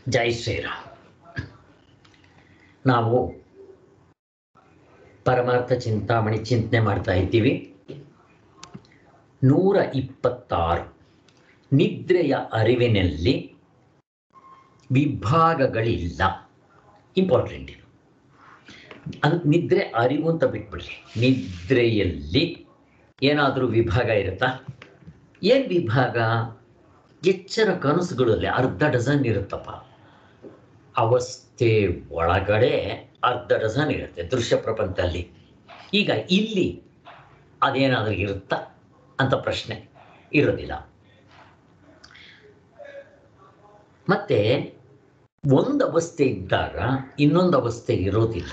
ಜೈ ಶ್ರೀರಾಮ್ ನಾವು ಪರಮಾರ್ಥ ಚಿಂತಾಮಣಿ ಚಿಂತನೆ ಮಾಡ್ತಾ ಇದ್ದೀವಿ ನೂರ ಇಪ್ಪತ್ತಾರು ನಿದ್ರೆಯ ಅರಿವಿನಲ್ಲಿ ವಿಭಾಗಗಳಿಲ್ಲ ಇಂಪಾರ್ಟೆಂಟ್ ಇದು ಅದು ನಿದ್ರೆ ಅರಿವು ಅಂತ ಬಿಟ್ಬಿಡ್ಲಿ ನಿದ್ರೆಯಲ್ಲಿ ಏನಾದರೂ ವಿಭಾಗ ಇರುತ್ತಾ ಏನು ವಿಭಾಗ ಎಚ್ಚರ ಕನಸುಗಳಲ್ಲಿ ಅರ್ಧ ಡಜನ್ ಇರುತ್ತಪ್ಪ ಅವಸ್ಥೆ ಒಳಗಡೆ ಅರ್ಧ ಡಜನ್ ಇರುತ್ತೆ ದೃಶ್ಯ ಪ್ರಪಂಚದಲ್ಲಿ ಈಗ ಇಲ್ಲಿ ಅದೇನಾದರೂ ಇರುತ್ತಾ ಅಂತ ಪ್ರಶ್ನೆ ಇರೋದಿಲ್ಲ ಮತ್ತೆ ಒಂದು ಅವಸ್ಥೆ ಇದ್ದಾಗ ಇನ್ನೊಂದು ಅವಸ್ಥೆ ಇರೋದಿಲ್ಲ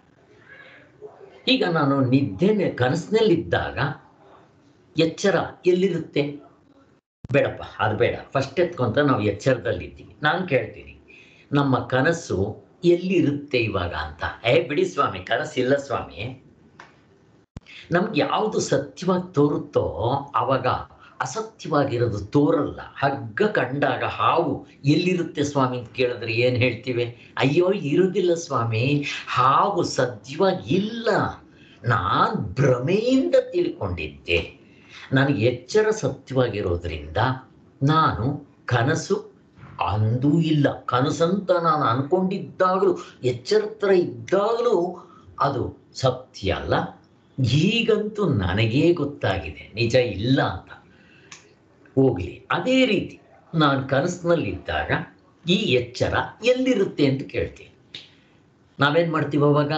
ಈಗ ನಾನು ನಿದ್ದೆ ಕನಸಿನಲ್ಲಿದ್ದಾಗ ಎಚ್ಚರ ಎಲ್ಲಿರುತ್ತೆ ಬೇಡಪ್ಪ ಅದು ಬೇಡ ಫಸ್ಟ್ ಎತ್ಕೊಂತ ನಾವು ಎಚ್ಚರದಲ್ಲಿದ್ದೀವಿ ನಾನು ಕೇಳ್ತೀನಿ ನಮ್ಮ ಕನಸು ಎಲ್ಲಿರುತ್ತೆ ಇವಾಗ ಅಂತ ಏ ಬಿಡಿ ಸ್ವಾಮಿ ಕನಸಿಲ್ಲ ಸ್ವಾಮಿ ನಮ್ಗೆ ಯಾವುದು ಸತ್ಯವಾಗಿ ತೋರುತ್ತೋ ಆವಾಗ ಅಸತ್ಯವಾಗಿರೋದು ತೋರಲ್ಲ ಹಗ್ಗ ಕಂಡಾಗ ಹಾವು ಎಲ್ಲಿರುತ್ತೆ ಸ್ವಾಮಿ ಅಂತ ಕೇಳಿದ್ರೆ ಏನು ಹೇಳ್ತೀವಿ ಅಯ್ಯೋ ಇರೋದಿಲ್ಲ ಸ್ವಾಮಿ ಹಾವು ಸತ್ಯವಾಗಿ ಇಲ್ಲ ನಾನು ಭ್ರಮೆಯಿಂದ ತಿಳ್ಕೊಂಡಿದ್ದೆ ನನಗೆ ಎಚ್ಚರ ಸತ್ಯವಾಗಿರೋದ್ರಿಂದ ನಾನು ಕನಸು ಅಂದೂ ಇಲ್ಲ ಕನಸಂತ ನಾನು ಅನ್ಕೊಂಡಿದ್ದಾಗಲೂ ಎಚ್ಚರತ್ರ ಇದ್ದಾಗಲೂ ಅದು ಸತ್ಯ ಅಲ್ಲ ಈಗಂತೂ ನನಗೇ ಗೊತ್ತಾಗಿದೆ ನಿಜ ಇಲ್ಲ ಅಂತ ಹೋಗ್ಲಿ ಅದೇ ರೀತಿ ನಾನು ಕನಸಿನಲ್ಲಿದ್ದಾಗ ಈ ಎಚ್ಚರ ಎಲ್ಲಿರುತ್ತೆ ಅಂತ ಕೇಳ್ತೀನಿ ನಾವೇನು ಮಾಡ್ತೀವಿ ಅವಾಗ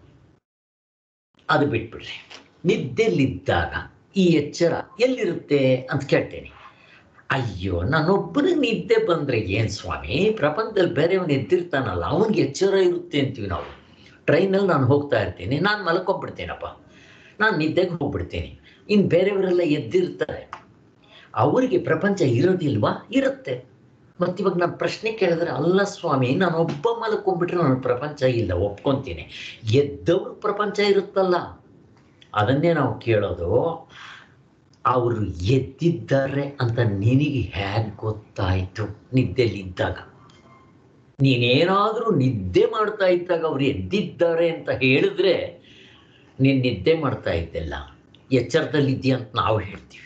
ಅದು ಬಿಟ್ಬಿಡ್ರಿ ನಿದ್ದೆಯಲ್ಲಿದ್ದಾಗ ಈ ಎಚ್ಚರ ಎಲ್ಲಿರುತ್ತೆ ಅಂತ ಕೇಳ್ತೇನೆ ಅಯ್ಯೋ ನಾನೊಬ್ಬನಿಗೆ ನಿದ್ದೆ ಬಂದರೆ ಏನು ಸ್ವಾಮಿ ಪ್ರಪಂಚದಲ್ಲಿ ಬೇರೆಯವನು ಎದ್ದಿರ್ತಾನಲ್ಲ ಅವನಿಗೆ ಎಚ್ಚರ ಇರುತ್ತೆ ಅಂತೀವಿ ನಾವು ಟ್ರೈನಲ್ಲಿ ನಾನು ಹೋಗ್ತಾ ಇರ್ತೀನಿ ನಾನು ಮಲ್ಕೊಂಡ್ಬಿಡ್ತೇನಪ್ಪ ನಾನು ನಿದ್ದೆಗೆ ಹೋಗ್ಬಿಡ್ತೀನಿ ಇನ್ನು ಬೇರೆಯವರೆಲ್ಲ ಎದ್ದಿರ್ತಾರೆ ಅವರಿಗೆ ಪ್ರಪಂಚ ಇರೋದಿಲ್ವಾ ಇರುತ್ತೆ ಮತ್ತಿವಾಗ ನಾನು ಪ್ರಶ್ನೆ ಕೇಳಿದ್ರೆ ಅಲ್ಲ ಸ್ವಾಮಿ ನಾನು ಒಬ್ಬ ಮಲ್ಕೊಂಡ್ಬಿಟ್ರೆ ನನ್ನ ಪ್ರಪಂಚ ಇಲ್ಲ ಒಪ್ಕೊಂತೀನಿ ಎದ್ದವ್ರ ಪ್ರಪಂಚ ಇರುತ್ತಲ್ಲ ಅದನ್ನೇ ನಾವು ಕೇಳೋದು ಅವರು ಎದ್ದಿದ್ದಾರೆ ಅಂತ ನಿನಗೆ ಹೇಗೆ ಗೊತ್ತಾಯಿತು ನಿದ್ದೆಯಲ್ಲಿದ್ದಾಗ ನೀನೇನಾದರೂ ನಿದ್ದೆ ಮಾಡ್ತಾ ಇದ್ದಾಗ ಅವ್ರು ಎದ್ದಿದ್ದಾರೆ ಅಂತ ಹೇಳಿದ್ರೆ ನೀನು ನಿದ್ದೆ ಮಾಡ್ತಾ ಇದ್ದೆಲ್ಲ ಎಚ್ಚರದಲ್ಲಿದ್ದೀಯ ಅಂತ ನಾವು ಹೇಳ್ತೀವಿ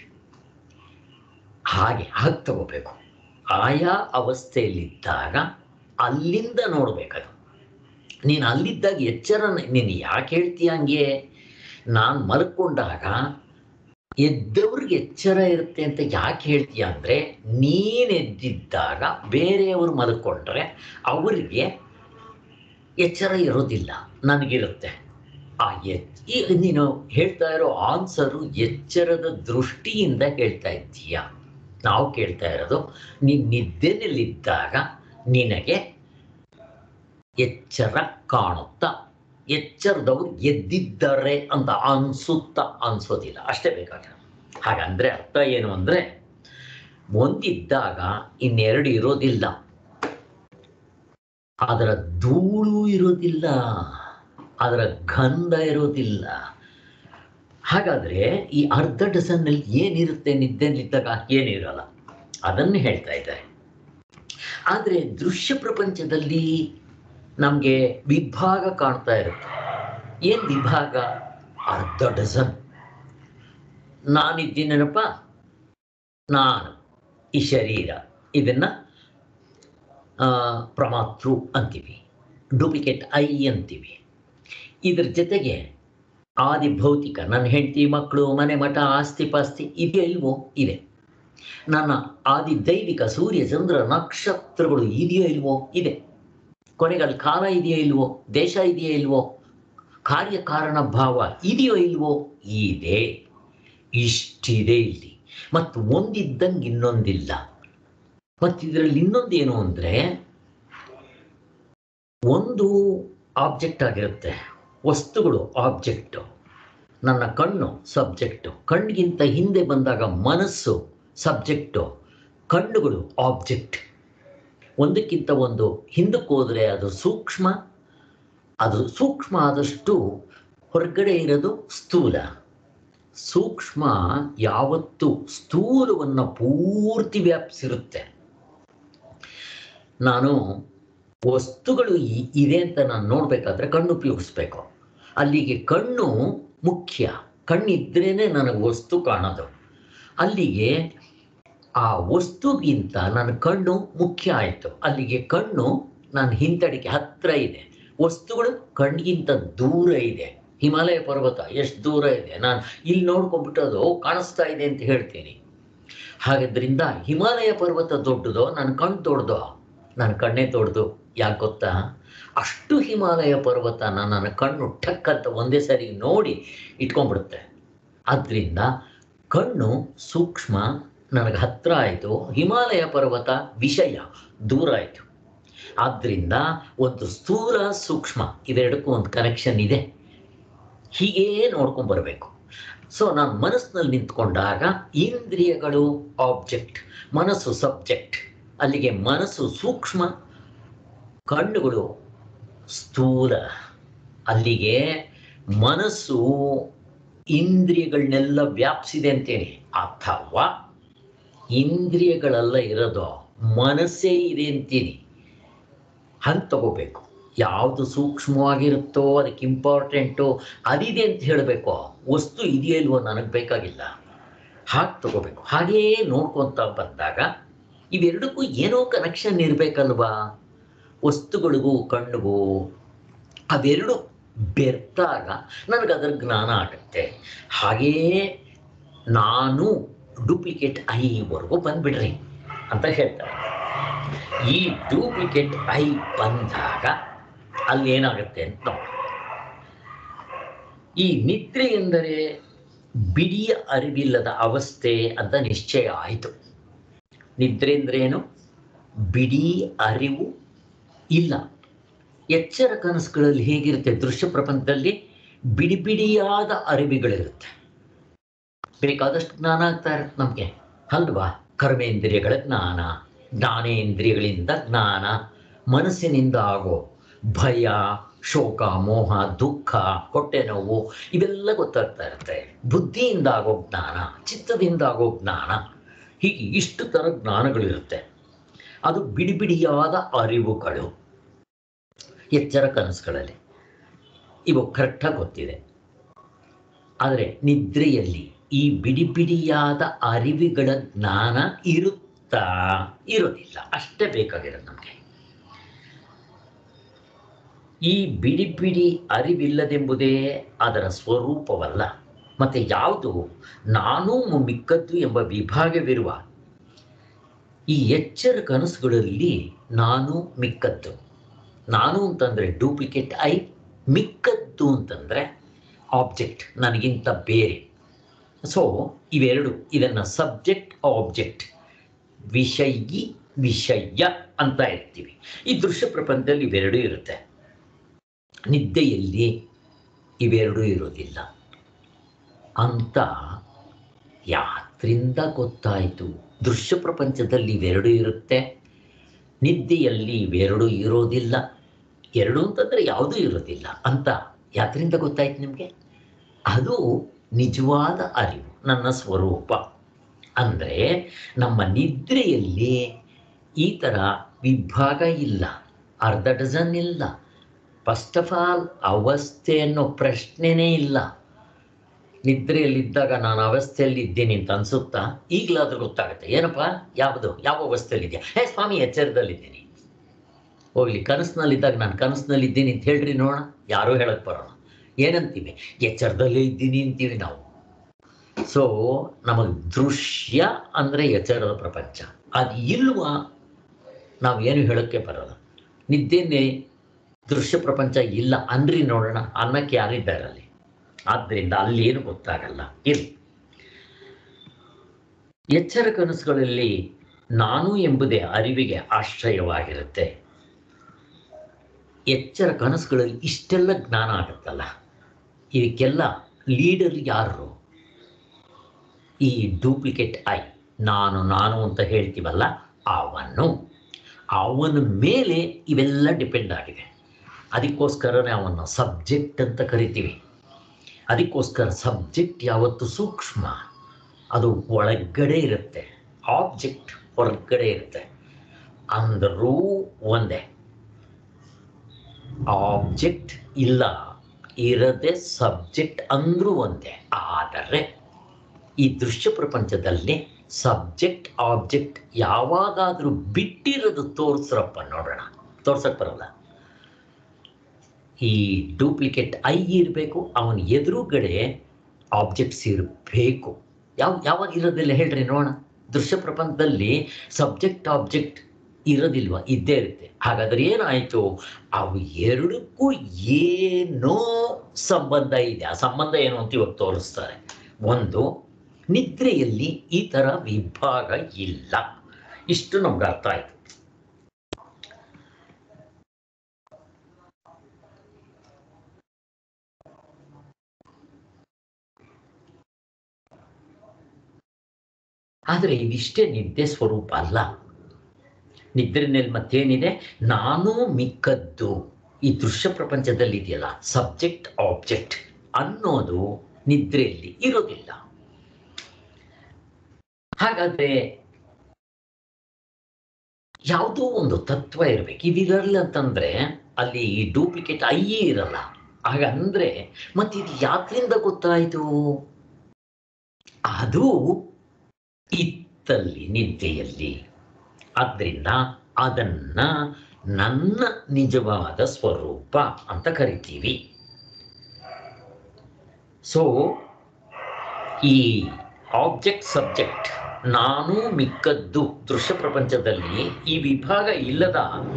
ಹಾಗೆ ಹಾಗೆ ತಗೋಬೇಕು ಆಯಾ ಅವಸ್ಥೆಯಲ್ಲಿದ್ದಾಗ ಅಲ್ಲಿಂದ ನೋಡ್ಬೇಕದು ನೀನು ಅಲ್ಲಿದ್ದಾಗ ಎಚ್ಚರ ನೀನು ಯಾಕೆ ಹೇಳ್ತೀಯ ಹಂಗೆ ನಾನು ಮಲ್ಕೊಂಡಾಗ ಎದ್ದವ್ರಿಗೆ ಎಚ್ಚರ ಇರುತ್ತೆ ಅಂತ ಯಾಕೆ ಹೇಳ್ತೀಯ ಅಂದರೆ ನೀನು ಎದ್ದಿದ್ದಾಗ ಬೇರೆಯವರು ಮಲ್ಕೊಂಡ್ರೆ ಅವರಿಗೆ ಎಚ್ಚರ ಇರೋದಿಲ್ಲ ನನಗಿರುತ್ತೆ ಆ ಎಚ್ ಈ ನೀನು ಹೇಳ್ತಾ ಇರೋ ಆನ್ಸರು ಎಚ್ಚರದ ದೃಷ್ಟಿಯಿಂದ ಹೇಳ್ತಾ ಇದ್ದೀಯ ನಾವು ಕೇಳ್ತಾ ಇರೋದು ನೀನು ನಿದ್ದೆನಲ್ಲಿದ್ದಾಗ ನಿನಗೆ ಎಚ್ಚರ ಕಾಣುತ್ತಾ ಎಚ್ಚರದವ್ರು ಎದ್ದಿದ್ದಾರೆ ಅಂತ ಅನ್ಸುತ್ತಾ ಅನ್ಸೋದಿಲ್ಲ ಅಷ್ಟೇ ಬೇಕಾಗಿಲ್ಲ ಹಾಗಂದ್ರೆ ಅರ್ಥ ಏನು ಅಂದರೆ ಒಂದಿದ್ದಾಗ ಇನ್ನೆರಡು ಇರೋದಿಲ್ಲ ಅದರ ಧೂಳು ಇರೋದಿಲ್ಲ ಅದರ ಗಂಧ ಇರೋದಿಲ್ಲ ಹಾಗಾದರೆ ಈ ಅರ್ಧ ಡಸನ್ನಲ್ಲಿ ಏನಿರುತ್ತೆ ನಿದ್ದೆಯಲ್ಲಿದ್ದಾಗ ಏನಿರಲ್ಲ ಅದನ್ನು ಹೇಳ್ತಾ ಇದ್ದಾರೆ ಆದರೆ ದೃಶ್ಯ ಪ್ರಪಂಚದಲ್ಲಿ ನಮಗೆ ವಿಭಾಗ ಕಾಣ್ತಾ ಇರುತ್ತೆ ಏನು ವಿಭಾಗ ಅರ್ಧ ಡಜನ್ ನಾನಿದ್ದೀನೇನಪ್ಪ ನಾನು ಈ ಶರೀರ ಇದನ್ನು ಪ್ರಮಾತೃ ಅಂತೀವಿ ಡೂಪ್ಲಿಕೇಟ್ ಐ ಅಂತೀವಿ ಇದ್ರ ಜೊತೆಗೆ ಆದಿ ಭೌತಿಕ ನನ್ನ ಹೆಂಡತಿ ಮಕ್ಕಳು ಮನೆ ಮಠ ಆಸ್ತಿ ಪಾಸ್ತಿ ಇದೆಯೋ ಇಲ್ವೋ ಇದೆ ನನ್ನ ಆದಿ ದೈವಿಕ ಸೂರ್ಯ ಚಂದ್ರ ನಕ್ಷತ್ರಗಳು ಇದೆಯೋ ಇಲ್ವೋ ಇದೆ ಕೊನೆಗಳಲ್ಲಿ ಕಾಲ ಇದೆಯೋ ಇಲ್ವೋ ದೇಶ ಇದೆಯೋ ಇಲ್ವೋ ಕಾರ್ಯಕಾರಣ ಭಾವ ಇದೆಯೋ ಇಲ್ವೋ ಇದೆ ಇಷ್ಟಿದೆ ಇಲ್ಲಿ ಮತ್ತು ಒಂದಿದ್ದಂಗೆ ಇನ್ನೊಂದಿಲ್ಲ ಮತ್ತು ಇದರಲ್ಲಿ ಇನ್ನೊಂದೇನು ಅಂದರೆ ಒಂದು ಆಬ್ಜೆಕ್ಟ್ ಆಗಿರುತ್ತೆ ವಸ್ತುಗಳು ಆಬ್ಜೆಕ್ಟು ನನ್ನ ಕಣ್ಣು ಸಬ್ಜೆಕ್ಟು ಕಣ್ಣಿಗಿಂತ ಹಿಂದೆ ಬಂದಾಗ ಮನಸ್ಸು ಸಬ್ಜೆಕ್ಟು ಕಣ್ಣುಗಳು ಆಬ್ಜೆಕ್ಟ್ ಒಂದಕ್ಕಿಂತ ಒಂದು ಹಿಂದಕ್ಕೆ ಹೋದರೆ ಅದು ಸೂಕ್ಷ್ಮ ಅದು ಸೂಕ್ಷ್ಮ ಆದಷ್ಟು ಹೊರಗಡೆ ಇರೋದು ಸ್ಥೂಲ ಸೂಕ್ಷ್ಮ ಯಾವತ್ತು ಸ್ಥೂಲವನ್ನು ಪೂರ್ತಿ ವ್ಯಾಪಿಸಿರುತ್ತೆ ನಾನು ವಸ್ತುಗಳು ಇ- ಇದೆ ಅಂತ ನಾನು ನೋಡ್ಬೇಕಾದ್ರೆ ಕಣ್ಣು ಉಪಯೋಗಿಸ್ಬೇಕು ಅಲ್ಲಿಗೆ ಕಣ್ಣು ಮುಖ್ಯ ಕಣ್ಣಿದ್ರೇನೆ ನನಗೆ ವಸ್ತು ಕಾಣೋದು ಅಲ್ಲಿಗೆ ಆ ವಸ್ತುಗಿಂತ ನನ್ನ ಕಣ್ಣು ಮುಖ್ಯ ಆಯಿತು ಅಲ್ಲಿಗೆ ಕಣ್ಣು ನನ್ನ ಹಿಂತಡಿಕೆ ಹತ್ರ ಇದೆ ವಸ್ತುಗಳು ಕಣ್ಣಿಗಿಂತ ದೂರ ಇದೆ ಹಿಮಾಲಯ ಪರ್ವತ ಎಷ್ಟು ದೂರ ಇದೆ ನಾನು ಇಲ್ಲಿ ನೋಡ್ಕೊಂಡ್ಬಿಟ್ಟು ಅದು ಕಾಣಿಸ್ತಾ ಇದೆ ಅಂತ ಹೇಳ್ತೀನಿ ಹಾಗಾದ್ರಿಂದ ಹಿಮಾಲಯ ಪರ್ವತ ದೊಡ್ಡದೋ ನನ್ನ ಕಣ್ಣು ದೊಡ್ಡದೋ ನನ್ನ ಕಣ್ಣೇ ದೊಡ್ಡದು ಯಾಕೆ ಗೊತ್ತಾ ಅಷ್ಟು ಹಿಮಾಲಯ ಪರ್ವತನ ನನ್ನ ಕಣ್ಣು ಠಕ್ ಅಂತ ಒಂದೇ ಸರಿ ನೋಡಿ ಇಟ್ಕೊಂಡ್ಬಿಡುತ್ತೆ ಆದ್ದರಿಂದ ಕಣ್ಣು ಸೂಕ್ಷ್ಮ ನನಗೆ ಹತ್ರ ಆಯಿತು ಹಿಮಾಲಯ ಪರ್ವತ ವಿಷಯ ದೂರ ಆಯಿತು ಆದ್ದರಿಂದ ಒಂದು ಸ್ಥೂಲ ಸೂಕ್ಷ್ಮ ಇದೆರಡಕ್ಕೂ ಒಂದು ಕನೆಕ್ಷನ್ ಇದೆ ಹೀಗೇ ನೋಡ್ಕೊಂಡ್ ಬರಬೇಕು ಸೊ ನಾನು ಮನಸ್ಸಿನಲ್ಲಿ ನಿಂತ್ಕೊಂಡಾಗ ಇಂದ್ರಿಯಗಳು ಆಬ್ಜೆಕ್ಟ್ ಮನಸ್ಸು ಸಬ್ಜೆಕ್ಟ್ ಅಲ್ಲಿಗೆ ಮನಸ್ಸು ಸೂಕ್ಷ್ಮ ಕಣ್ಣುಗಳು ಸ್ಥೂಲ ಅಲ್ಲಿಗೆ ಮನಸ್ಸು ಇಂದ್ರಿಯಗಳನ್ನೆಲ್ಲ ವ್ಯಾಪಿಸಿದೆ ಅಂತೇಳಿ ಅಥವಾ ಇಂದ್ರಿಯಗಳೆಲ್ಲ ಇರೋದು ಮನಸ್ಸೇ ಇದೆ ಅಂತೀನಿ ಹಂಗೆ ತಗೋಬೇಕು ಯಾವುದು ಸೂಕ್ಷ್ಮವಾಗಿರುತ್ತೋ ಅದಕ್ಕೆ ಇಂಪಾರ್ಟೆಂಟು ಅದಿದೆ ಅಂತ ಹೇಳಬೇಕು ವಸ್ತು ಇದೆಯೋ ಇಲ್ವೋ ನನಗೆ ಬೇಕಾಗಿಲ್ಲ ಹಾಗೆ ತಗೋಬೇಕು ಹಾಗೇ ನೋಡ್ಕೊತ ಬಂದಾಗ ಇವೆರಡಕ್ಕೂ ಏನೋ ಕನೆಕ್ಷನ್ ಇರಬೇಕಲ್ವಾ ವಸ್ತುಗಳಿಗೂ ಕಣ್ಣಿಗೂ ಅವೆರಡು ಬೆರ್ತಾಗ ನನಗೆ ಅದರ ಜ್ಞಾನ ಆಗುತ್ತೆ ಹಾಗೆಯೇ ನಾನು ಡೂಪ್ಲಿಕೇಟ್ ಐವರೆಗೂ ಬಂದ್ಬಿಡ್ರಿ ಅಂತ ಹೇಳ್ತಾರೆ ಈ ಡೂಪ್ಲಿಕೇಟ್ ಐ ಬಂದಾಗ ಅಲ್ಲಿ ಏನಾಗುತ್ತೆ ಅಂತ ನೋಡಿ ಈ ನಿದ್ರೆ ಎಂದರೆ ಬಿಡಿಯ ಅರಿವಿಲ್ಲದ ಅವಸ್ಥೆ ಅಂತ ನಿಶ್ಚಯ ಆಯಿತು ನಿದ್ರೆ ಅಂದ್ರೆ ಏನು ಬಿಡಿ ಅರಿವು ಇಲ್ಲ ಎಚ್ಚರ ಕನಸುಗಳಲ್ಲಿ ಹೇಗಿರುತ್ತೆ ದೃಶ್ಯ ಪ್ರಪಂಚದಲ್ಲಿ ಬಿಡಿ ಬಿಡಿಯಾದ ಅರಿವುಗಳಿರುತ್ತೆ ಬೇಕಾದಷ್ಟು ಜ್ಞಾನ ಆಗ್ತಾ ಇರುತ್ತೆ ನಮಗೆ ಅಲ್ವಾ ಕರ್ಮೇಂದ್ರಿಯಗಳ ಜ್ಞಾನ ಜ್ಞಾನೇಂದ್ರಿಯಗಳಿಂದ ಜ್ಞಾನ ಮನಸ್ಸಿನಿಂದ ಆಗೋ ಭಯ ಶೋಕ ಮೋಹ ದುಃಖ ಹೊಟ್ಟೆ ನೋವು ಇವೆಲ್ಲ ಗೊತ್ತಾಗ್ತಾ ಇರುತ್ತೆ ಬುದ್ಧಿಯಿಂದ ಆಗೋ ಜ್ಞಾನ ಚಿತ್ತದಿಂದ ಆಗೋ ಜ್ಞಾನ ಹೀಗೆ ಇಷ್ಟು ಥರ ಜ್ಞಾನಗಳಿರುತ್ತೆ ಅದು ಬಿಡಿ ಬಿಡಿಯಾದ ಅರಿವುಗಳು ಎಚ್ಚರ ಕನಸುಗಳಲ್ಲಿ ಇವು ಕರೆಕ್ಟಾಗಿ ಗೊತ್ತಿದೆ ಆದರೆ ನಿದ್ರೆಯಲ್ಲಿ ಈ ಬಿಡಿ ಬಿಡಿಯಾದ ಅರಿವುಗಳ ಜ್ಞಾನ ಇರುತ್ತಾ ಇರೋದಿಲ್ಲ ಅಷ್ಟೇ ಬೇಕಾಗಿರೋದು ನಮಗೆ ಈ ಬಿಡಿ ಬಿಡಿ ಅರಿವಿಲ್ಲದೆಂಬುದೇ ಅದರ ಸ್ವರೂಪವಲ್ಲ ಮತ್ತೆ ಯಾವುದು ನಾನು ಮಿಕ್ಕದ್ದು ಎಂಬ ವಿಭಾಗವಿರುವ ಈ ಎಚ್ಚರ ಕನಸುಗಳಲ್ಲಿ ನಾನು ಮಿಕ್ಕದ್ದು ನಾನು ಅಂತಂದರೆ ಡೂಪ್ಲಿಕೇಟ್ ಐ ಮಿಕ್ಕದ್ದು ಅಂತಂದರೆ ಆಬ್ಜೆಕ್ಟ್ ನನಗಿಂತ ಬೇರೆ ಸೊ ಇವೆರಡು ಇದನ್ನು ಸಬ್ಜೆಕ್ಟ್ ಆಬ್ಜೆಕ್ಟ್ ವಿಷಯಿ ವಿಷಯ ಅಂತ ಇರ್ತೀವಿ ಈ ದೃಶ್ಯ ಪ್ರಪಂಚದಲ್ಲಿ ಇವೆರಡೂ ಇರುತ್ತೆ ನಿದ್ದೆಯಲ್ಲಿ ಇವೆರಡೂ ಇರೋದಿಲ್ಲ ಅಂತ ಯಾತ್ರಿಂದ ಗೊತ್ತಾಯಿತು ದೃಶ್ಯ ಪ್ರಪಂಚದಲ್ಲಿ ಇವೆರಡೂ ಇರುತ್ತೆ ನಿದ್ದೆಯಲ್ಲಿ ಇವೆರಡೂ ಇರೋದಿಲ್ಲ ಎರಡು ಅಂತಂದರೆ ಯಾವುದೂ ಇರೋದಿಲ್ಲ ಅಂತ ಯಾತ್ರಿಂದ ಗೊತ್ತಾಯ್ತು ನಿಮಗೆ ಅದು ನಿಜವಾದ ಅರಿವು ನನ್ನ ಸ್ವರೂಪ ಅಂದರೆ ನಮ್ಮ ನಿದ್ರೆಯಲ್ಲಿ ಈ ಥರ ವಿಭಾಗ ಇಲ್ಲ ಅರ್ಧ ಡಜನ್ ಇಲ್ಲ ಫಸ್ಟ್ ಆಫ್ ಆಲ್ ಅವಸ್ಥೆ ಅನ್ನೋ ಪ್ರಶ್ನೆನೇ ಇಲ್ಲ ನಿದ್ರೆಯಲ್ಲಿದ್ದಾಗ ನಾನು ಅವಸ್ಥೆಯಲ್ಲಿ ಇದ್ದೀನಿ ಅಂತ ಅನ್ಸುತ್ತಾ ಈಗಲಾದ್ರೂ ಗೊತ್ತಾಗುತ್ತೆ ಏನಪ್ಪ ಯಾವುದು ಯಾವ ಅವಸ್ಥೆಯಲ್ಲಿದೆಯಾ ಹೇ ಸ್ವಾಮಿ ಎಚ್ಚರದಲ್ಲಿದ್ದೀನಿ ಹೋಗ್ಲಿ ಕನಸಿನಲ್ಲಿದ್ದಾಗ ನಾನು ಕನಸಿನಲ್ಲಿದ್ದೀನಿ ಅಂತ ಹೇಳ್ರಿ ನೋಡೋಣ ಯಾರೂ ಹೇಳಕ್ ಬರೋಣ ಏನಂತೀವಿ ಎಚ್ಚರದಲ್ಲೇ ಇದ್ದೀನಿ ಅಂತೀವಿ ನಾವು ಸೊ ನಮಗೆ ದೃಶ್ಯ ಅಂದರೆ ಎಚ್ಚರದ ಪ್ರಪಂಚ ಅದು ಇಲ್ವಾ ನಾವು ಏನು ಹೇಳೋಕ್ಕೆ ಬರೋಲ್ಲ ನಿದ್ದೆನೇ ದೃಶ್ಯ ಪ್ರಪಂಚ ಇಲ್ಲ ಅನ್ರಿ ನೋಡೋಣ ಅನ್ನಕ್ಕೆ ಯಾರಿದ್ದಾರೆ ಅಲ್ಲಿ ಆದ್ದರಿಂದ ಅಲ್ಲಿ ಏನು ಗೊತ್ತಾಗಲ್ಲ ಇರ್ಲಿ ಎಚ್ಚರ ಕನಸುಗಳಲ್ಲಿ ನಾನು ಎಂಬುದೇ ಅರಿವಿಗೆ ಆಶ್ರಯವಾಗಿರುತ್ತೆ ಎಚ್ಚರ ಕನಸುಗಳಲ್ಲಿ ಇಷ್ಟೆಲ್ಲ ಜ್ಞಾನ ಆಗುತ್ತಲ್ಲ ಇದಕ್ಕೆಲ್ಲ ಲೀಡರ್ ಯಾರು ಈ ಡೂಪ್ಲಿಕೇಟ್ ಐ ನಾನು ನಾನು ಅಂತ ಹೇಳ್ತೀವಲ್ಲ ಅವನು ಅವನ ಮೇಲೆ ಇವೆಲ್ಲ ಡಿಪೆಂಡ್ ಆಗಿದೆ ಅದಕ್ಕೋಸ್ಕರನೇ ಅವನ್ನ ಸಬ್ಜೆಕ್ಟ್ ಅಂತ ಕರಿತೀವಿ ಅದಕ್ಕೋಸ್ಕರ ಸಬ್ಜೆಕ್ಟ್ ಯಾವತ್ತು ಸೂಕ್ಷ್ಮ ಅದು ಒಳಗಡೆ ಇರುತ್ತೆ ಆಬ್ಜೆಕ್ಟ್ ಹೊರಗಡೆ ಇರುತ್ತೆ ಅಂದರೂ ಒಂದೇ ಆಬ್ಜೆಕ್ಟ್ ಇಲ್ಲ ಇರದೆ ಸಬ್ಜೆಕ್ಟ್ ಅಂದ್ರೂ ಒಂದೇ ಆದರೆ ಈ ದೃಶ್ಯ ಪ್ರಪಂಚದಲ್ಲಿ ಸಬ್ಜೆಕ್ಟ್ ಆಬ್ಜೆಕ್ಟ್ ಯಾವಾಗಾದ್ರೂ ಬಿಟ್ಟಿರೋದು ತೋರ್ಸ್ರಪ್ಪ ನೋಡೋಣ ತೋರ್ಸಕ್ ಬರಲ್ಲ ಈ ಡೂಪ್ಲಿಕೇಟ್ ಐ ಇರಬೇಕು ಅವನ ಎದುರುಗಡೆ ಆಬ್ಜೆಕ್ಟ್ಸ್ ಇರಬೇಕು ಯಾವ ಯಾವಾಗ ಇರೋದಿಲ್ಲ ಹೇಳ್ರಿ ನೋಡೋಣ ದೃಶ್ಯ ಪ್ರಪಂಚದಲ್ಲಿ ಸಬ್ಜೆಕ್ಟ್ ಆಬ್ಜೆಕ್ಟ್ ಇರೋದಿಲ್ವಾ ಇದ್ದೇ ಇರುತ್ತೆ ಹಾಗಾದ್ರೆ ಏನಾಯಿತು ಅವು ಎರಡಕ್ಕೂ ಏನೋ ಸಂಬಂಧ ಇದೆ ಆ ಸಂಬಂಧ ಏನು ಅಂತ ಇವಾಗ ತೋರಿಸ್ತಾರೆ ಒಂದು ನಿದ್ರೆಯಲ್ಲಿ ಈ ಥರ ವಿಭಾಗ ಇಲ್ಲ ಇಷ್ಟು ನಮ್ಗೆ ಅರ್ಥ ಆಯ್ತು ಆದರೆ ಇದಿಷ್ಟೇ ನಿದ್ದೆ ಸ್ವರೂಪ ಅಲ್ಲ ನಿದ್ರೆನಲ್ಲಿ ಮತ್ತೇನಿದೆ ನಾನು ಮಿಕ್ಕದ್ದು ಈ ದೃಶ್ಯ ಪ್ರಪಂಚದಲ್ಲಿ ಇದೆಯಲ್ಲ ಸಬ್ಜೆಕ್ಟ್ ಆಬ್ಜೆಕ್ಟ್ ಅನ್ನೋದು ನಿದ್ರೆಯಲ್ಲಿ ಇರೋದಿಲ್ಲ ಹಾಗಾದ್ರೆ ಯಾವುದೋ ಒಂದು ತತ್ವ ಇರಬೇಕು ಇದಿರಲ್ಲ ಅಂತಂದ್ರೆ ಅಲ್ಲಿ ಈ ಡೂಪ್ಲಿಕೇಟ್ ಐಯೇ ಇರಲ್ಲ ಹಾಗಂದ್ರೆ ಮತ್ತೆ ಇದು ಯಾಕ್ರಿಂದ ಗೊತ್ತಾಯ್ತು ಅದು ಇತ್ತಲ್ಲಿ ನಿದ್ದೆಯಲ್ಲಿ ಆದ್ರಿಂದ ಅದನ್ನ ನನ್ನ ನಿಜವಾದ ಸ್ವರೂಪ ಅಂತ ಕರಿತೀವಿ ಸೊ ಈ ಆಬ್ಜೆಕ್ಟ್ ಸಬ್ಜೆಕ್ಟ್ ನಾನು ಮಿಕ್ಕದ್ದು ದೃಶ್ಯ ಪ್ರಪಂಚದಲ್ಲಿ ಈ ವಿಭಾಗ ಇಲ್ಲದ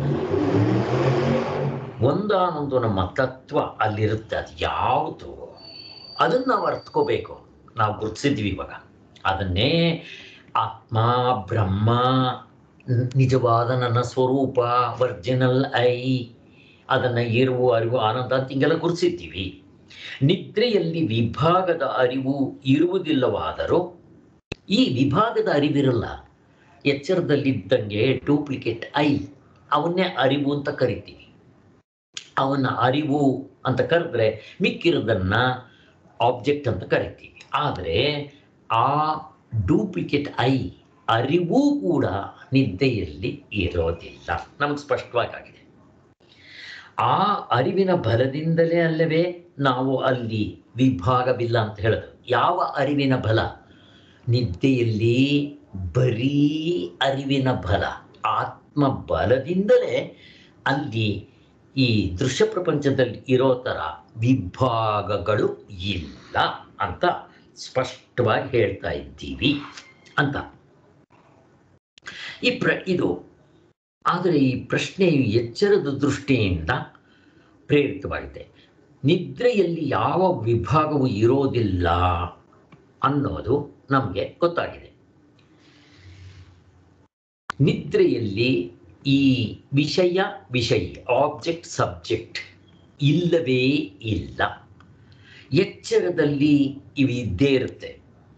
ಒಂದಾನೊಂದು ನಮ್ಮ ತತ್ವ ಅಲ್ಲಿರುತ್ತೆ ಅದು ಯಾವುದು ಅದನ್ನ ನಾವು ಅರ್ಥಕೋಬೇಕು ನಾವು ಗುರುತಿಸಿದ್ವಿ ಇವಾಗ ಅದನ್ನೇ ಆತ್ಮ ಬ್ರಹ್ಮ ನ್- ನಿಜವಾದ ನನ್ನ ಸ್ವರೂಪ ವರ್ಜಿನಲ್ ಐ ಅದನ್ನ ಇರುವ ಅರಿವು ಆನಂದ ಅಂತ ಹಿಂಗೆಲ್ಲ ಗುರುತಿಸಿದ್ದೀವಿ ನಿದ್ರೆಯಲ್ಲಿ ವಿಭಾಗದ ಅರಿವು ಇರುವುದಿಲ್ಲವಾದರೂ ಈ ವಿಭಾಗದ ಅರಿವಿರಲ್ಲ ಎಚ್ಚರದಲ್ಲಿದ್ದಂಗೆ ಡೂಪ್ಲಿಕೇಟ್ ಐ ಅವನ್ನೇ ಅರಿವು ಅಂತ ಕರಿತೀವಿ ಅವನ ಅರಿವು ಅಂತ ಕರೆದ್ರೆ ಮಿಕ್ಕಿರೋದನ್ನ ಆಬ್ಜೆಕ್ಟ್ ಅಂತ ಕರಿತೀವಿ ಆದರೆ ಆ ಡೂಪ್ಲಿಕೇಟ್ ಐ ಅರಿವು ಕೂಡ ನಿದ್ದೆಯಲ್ಲಿ ಇರೋದಿಲ್ಲ ನಮಗೆ ಸ್ಪಷ್ಟವಾಗಿದೆ ಆ ಅರಿವಿನ ಬಲದಿಂದಲೇ ಅಲ್ಲವೇ ನಾವು ಅಲ್ಲಿ ವಿಭಾಗವಿಲ್ಲ ಅಂತ ಹೇಳೋದು ಯಾವ ಅರಿವಿನ ಬಲ ನಿದ್ದೆಯಲ್ಲಿ ಬರೀ ಅರಿವಿನ ಬಲ ಆತ್ಮ ಬಲದಿಂದಲೇ ಅಲ್ಲಿ ಈ ದೃಶ್ಯ ಪ್ರಪಂಚದಲ್ಲಿ ಇರೋ ಥರ ವಿಭಾಗಗಳು ಇಲ್ಲ ಅಂತ ಸ್ಪಷ್ಟವಾಗಿ ಹೇಳ್ತಾ ಇದ್ದೀವಿ ಅಂತ ಈ ಪ್ರ ಇದು ಆದರೆ ಈ ಪ್ರಶ್ನೆಯು ಎಚ್ಚರದ ದೃಷ್ಟಿಯಿಂದ ಪ್ರೇರಿತವಾಗಿದೆ ನಿದ್ರೆಯಲ್ಲಿ ಯಾವ ವಿಭಾಗವು ಇರೋದಿಲ್ಲ ಅನ್ನೋದು ನಮಗೆ ಗೊತ್ತಾಗಿದೆ ನಿದ್ರೆಯಲ್ಲಿ ಈ ವಿಷಯ ವಿಷಯಿ ಆಬ್ಜೆಕ್ಟ್ ಸಬ್ಜೆಕ್ಟ್ ಇಲ್ಲವೇ ಇಲ್ಲ ಎಚ್ಚರದಲ್ಲಿ ಇವು ಇದ್ದೇ ಇರುತ್ತೆ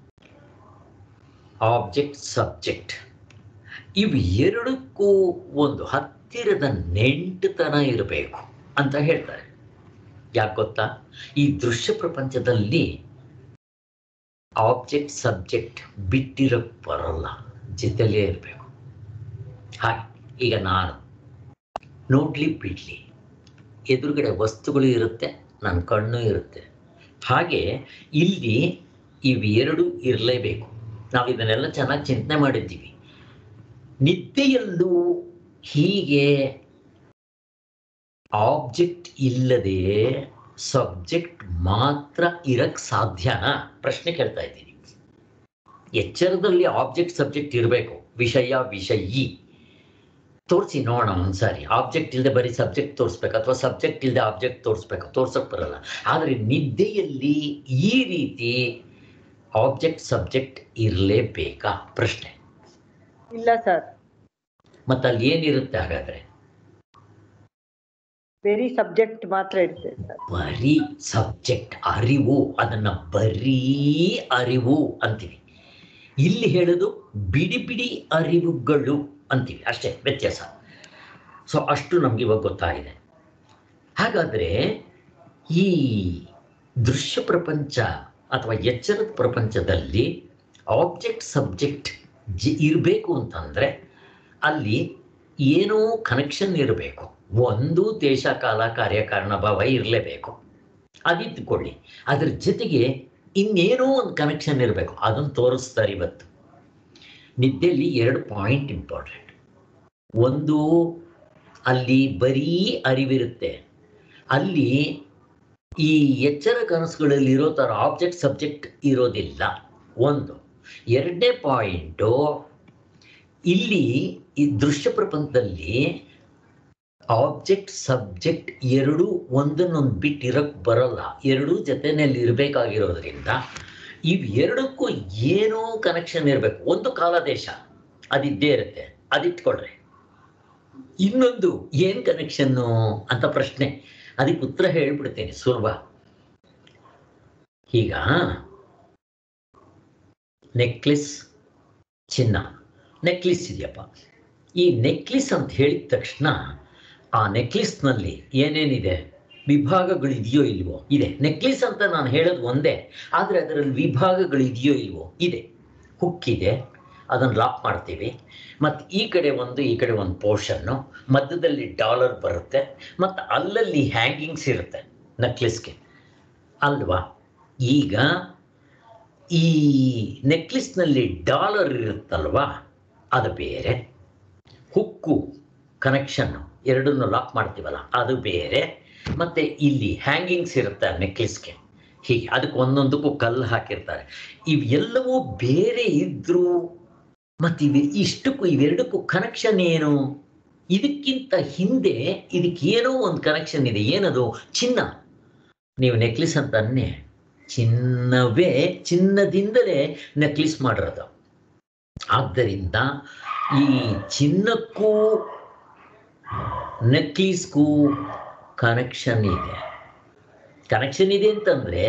ಆಬ್ಜೆಕ್ಟ್ ಸಬ್ಜೆಕ್ಟ್ ಇವು ಎರಡಕ್ಕೂ ಒಂದು ಹತ್ತಿರದ ನೆಂಟುತನ ಇರಬೇಕು ಅಂತ ಹೇಳ್ತಾರೆ ಯಾಕೆ ಗೊತ್ತಾ ಈ ದೃಶ್ಯ ಪ್ರಪಂಚದಲ್ಲಿ ಆಬ್ಜೆಕ್ಟ್ ಸಬ್ಜೆಕ್ಟ್ ಬಿಟ್ಟಿರಕ್ ಬರಲ್ಲ ಜೊತೆಲೇ ಇರಬೇಕು ಹಾಗೆ ಈಗ ನಾನು ನೋಡ್ಲಿ ಬಿಡ್ಲಿ ಎದುರುಗಡೆ ವಸ್ತುಗಳು ಇರುತ್ತೆ ನನ್ನ ಕಣ್ಣು ಇರುತ್ತೆ ಹಾಗೆ ಇಲ್ಲಿ ಇವೆರಡು ಇರಲೇಬೇಕು ನಾವು ಇದನ್ನೆಲ್ಲ ಚೆನ್ನಾಗಿ ಚಿಂತನೆ ಮಾಡಿದ್ದೀವಿ ನಿದ್ದೆಯಲ್ಲೂ ಹೀಗೆ ಆಬ್ಜೆಕ್ಟ್ ಇಲ್ಲದೆ ಸಬ್ಜೆಕ್ಟ್ ಮಾತ್ರ ಇರಕ್ ಸಾಧ್ಯನಾ ಪ್ರಶ್ನೆ ಕೇಳ್ತಾ ಇದ್ದೀನಿ ಎಚ್ಚರದಲ್ಲಿ ಆಬ್ಜೆಕ್ಟ್ ಸಬ್ಜೆಕ್ಟ್ ಇರಬೇಕು ವಿಷಯ ವಿಷಯಿ ತೋರಿಸಿ ನೋಡೋಣ ಒಂದ್ಸಾರಿ ಆಬ್ಜೆಕ್ಟ್ ಇಲ್ಲದೆ ಬರೀ ಸಬ್ಜೆಕ್ಟ್ ತೋರಿಸ್ಬೇಕು ಅಥವಾ ಸಬ್ಜೆಕ್ಟ್ ಇಲ್ಲದೆ ಆಬ್ಜೆಕ್ಟ್ ತೋರಿಸ್ಬೇಕು ತೋರ್ಸಕ್ ಬರಲ್ಲ ಆದರೆ ನಿದ್ದೆಯಲ್ಲಿ ಈ ರೀತಿ ಆಬ್ಜೆಕ್ಟ್ ಸಬ್ಜೆಕ್ಟ್ ಇರಲೇಬೇಕಾ ಪ್ರಶ್ನೆ ಇಲ್ಲ ಸರ್ ಮತ್ತೆ ಅಲ್ಲಿ ಏನಿರುತ್ತೆ ಹಾಗಾದ್ರೆ ಬರೀ ಸಬ್ಜೆಕ್ಟ್ ಮಾತ್ರ ಇರ್ತದೆ ಸರ್ ಬರೀ ಸಬ್ಜೆಕ್ಟ್ ಅರಿವು ಅದನ್ನ ಬರೀ ಅರಿವು ಅಂತೀವಿ ಇಲ್ಲಿ ಹೇಳೋದು ಬಿಡಿ ಬಿಡಿ ಅರಿವುಗಳು ಅಂತೀವಿ ಅಷ್ಟೇ ವ್ಯತ್ಯಾಸ ಸೊ ಅಷ್ಟು ನಮ್ಗೆ ಇವಾಗ ಗೊತ್ತಾಗಿದೆ ಹಾಗಾದ್ರೆ ಈ ದೃಶ್ಯ ಪ್ರಪಂಚ ಅಥವಾ ಎಚ್ಚರದ ಪ್ರಪಂಚದಲ್ಲಿ ಆಬ್ಜೆಕ್ಟ್ ಸಬ್ಜೆಕ್ಟ್ ಜಿ ಇರಬೇಕು ಅಂತಂದ್ರೆ ಅಲ್ಲಿ ಏನೋ ಕನೆಕ್ಷನ್ ಇರಬೇಕು ಒಂದು ದೇಶ ಕಾಲ ಕಾರ್ಯಕಾರಣ ಭಾವ ಇರಲೇಬೇಕು ಅದಿದ್ದುಕೊಳ್ಳಿ ಅದ್ರ ಜೊತೆಗೆ ಇನ್ನೇನೋ ಒಂದು ಕನೆಕ್ಷನ್ ಇರಬೇಕು ಅದನ್ನು ತೋರಿಸ್ತಾರೆ ಇವತ್ತು ನಿದ್ದೆಯಲ್ಲಿ ಎರಡು ಪಾಯಿಂಟ್ ಇಂಪಾರ್ಟೆಂಟ್ ಒಂದು ಅಲ್ಲಿ ಬರೀ ಅರಿವಿರುತ್ತೆ ಅಲ್ಲಿ ಈ ಎಚ್ಚರ ಕನಸುಗಳಲ್ಲಿ ಇರೋ ಥರ ಆಬ್ಜೆಕ್ಟ್ ಸಬ್ಜೆಕ್ಟ್ ಇರೋದಿಲ್ಲ ಒಂದು ಎರಡನೇ ಪಾಯಿಂಟು ಇಲ್ಲಿ ಈ ದೃಶ್ಯ ಪ್ರಪಂಚದಲ್ಲಿ ಆಬ್ಜೆಕ್ಟ್ ಸಬ್ಜೆಕ್ಟ್ ಎರಡೂ ಒಂದನ್ನೊಂದು ಬಿಟ್ಟು ಇರಕ್ಕೆ ಬರಲ್ಲ ಎರಡೂ ಜೊತೆನಲ್ಲಿ ಇರಬೇಕಾಗಿರೋದ್ರಿಂದ ಇವೆರಡಕ್ಕೂ ಏನೋ ಕನೆಕ್ಷನ್ ಇರಬೇಕು ಒಂದು ಕಾಲದೇಶ ಅದಿದ್ದೇ ಇರುತ್ತೆ ಅದಿಟ್ಕೊಳ್ರಿ ಇನ್ನೊಂದು ಏನು ಕನೆಕ್ಷನ್ನು ಅಂತ ಪ್ರಶ್ನೆ ಅದಕ್ಕೆ ಉತ್ತರ ಹೇಳ್ಬಿಡ್ತೇನೆ ಸುಲಭ ಈಗ ನೆಕ್ಲೆಸ್ ಚಿನ್ನ ನೆಕ್ಲೆಸ್ ಇದೆಯಪ್ಪ ಈ ನೆಕ್ಲೆಸ್ ಅಂತ ಹೇಳಿದ ತಕ್ಷಣ ಆ ನೆಕ್ಲೆಸ್ನಲ್ಲಿ ಏನೇನಿದೆ ವಿಭಾಗಗಳಿದೆಯೋ ಇಲ್ವೋ ಇದೆ ನೆಕ್ಲೆಸ್ ಅಂತ ನಾನು ಹೇಳೋದು ಒಂದೇ ಆದರೆ ಅದರಲ್ಲಿ ವಿಭಾಗಗಳಿದೆಯೋ ಇಲ್ವೋ ಇದೆ ಹುಕ್ಕಿದೆ ಅದನ್ನು ಲಾಕ್ ಮಾಡ್ತೀವಿ ಮತ್ತು ಈ ಕಡೆ ಒಂದು ಈ ಕಡೆ ಒಂದು ಪೋರ್ಷನ್ನು ಮಧ್ಯದಲ್ಲಿ ಡಾಲರ್ ಬರುತ್ತೆ ಮತ್ತು ಅಲ್ಲಲ್ಲಿ ಹ್ಯಾಂಗಿಂಗ್ಸ್ ಇರುತ್ತೆ ನೆಕ್ಲೆಸ್ಗೆ ಅಲ್ವಾ ಈಗ ಈ ನೆಕ್ಲೆಸ್ನಲ್ಲಿ ಡಾಲರ್ ಇರುತ್ತಲ್ವಾ ಅದು ಬೇರೆ ಹುಕ್ಕು ಕನೆಕ್ಷನ್ನು ಎರಡನ್ನು ಲಾಕ್ ಮಾಡ್ತೀವಲ್ಲ ಅದು ಬೇರೆ ಮತ್ತು ಇಲ್ಲಿ ಹ್ಯಾಂಗಿಂಗ್ಸ್ ಇರುತ್ತೆ ನೆಕ್ಲೆಸ್ಗೆ ಹೀಗೆ ಅದಕ್ಕೆ ಒಂದೊಂದಕ್ಕೂ ಕಲ್ಲು ಹಾಕಿರ್ತಾರೆ ಇವೆಲ್ಲವೂ ಬೇರೆ ಇದ್ದರೂ ಮತ್ತು ಇವೆ ಇಷ್ಟಕ್ಕೂ ಇವೆರಡಕ್ಕೂ ಕನೆಕ್ಷನ್ ಏನು ಇದಕ್ಕಿಂತ ಹಿಂದೆ ಇದಕ್ಕೆ ಏನೋ ಒಂದು ಕನೆಕ್ಷನ್ ಇದೆ ಏನದು ಚಿನ್ನ ನೀವು ನೆಕ್ಲೆಸ್ ಅಂತ ಅನ್ನೆ ಚಿನ್ನವೇ ಚಿನ್ನದಿಂದಲೇ ನೆಕ್ಲೆಸ್ ಮಾಡಿರೋದು ಆದ್ದರಿಂದ ಈ ಚಿನ್ನಕ್ಕೂ ನೆಕ್ಲೀಸ್ಗೂ ಕನೆಕ್ಷನ್ ಇದೆ ಕನೆಕ್ಷನ್ ಇದೆ ಅಂತಂದರೆ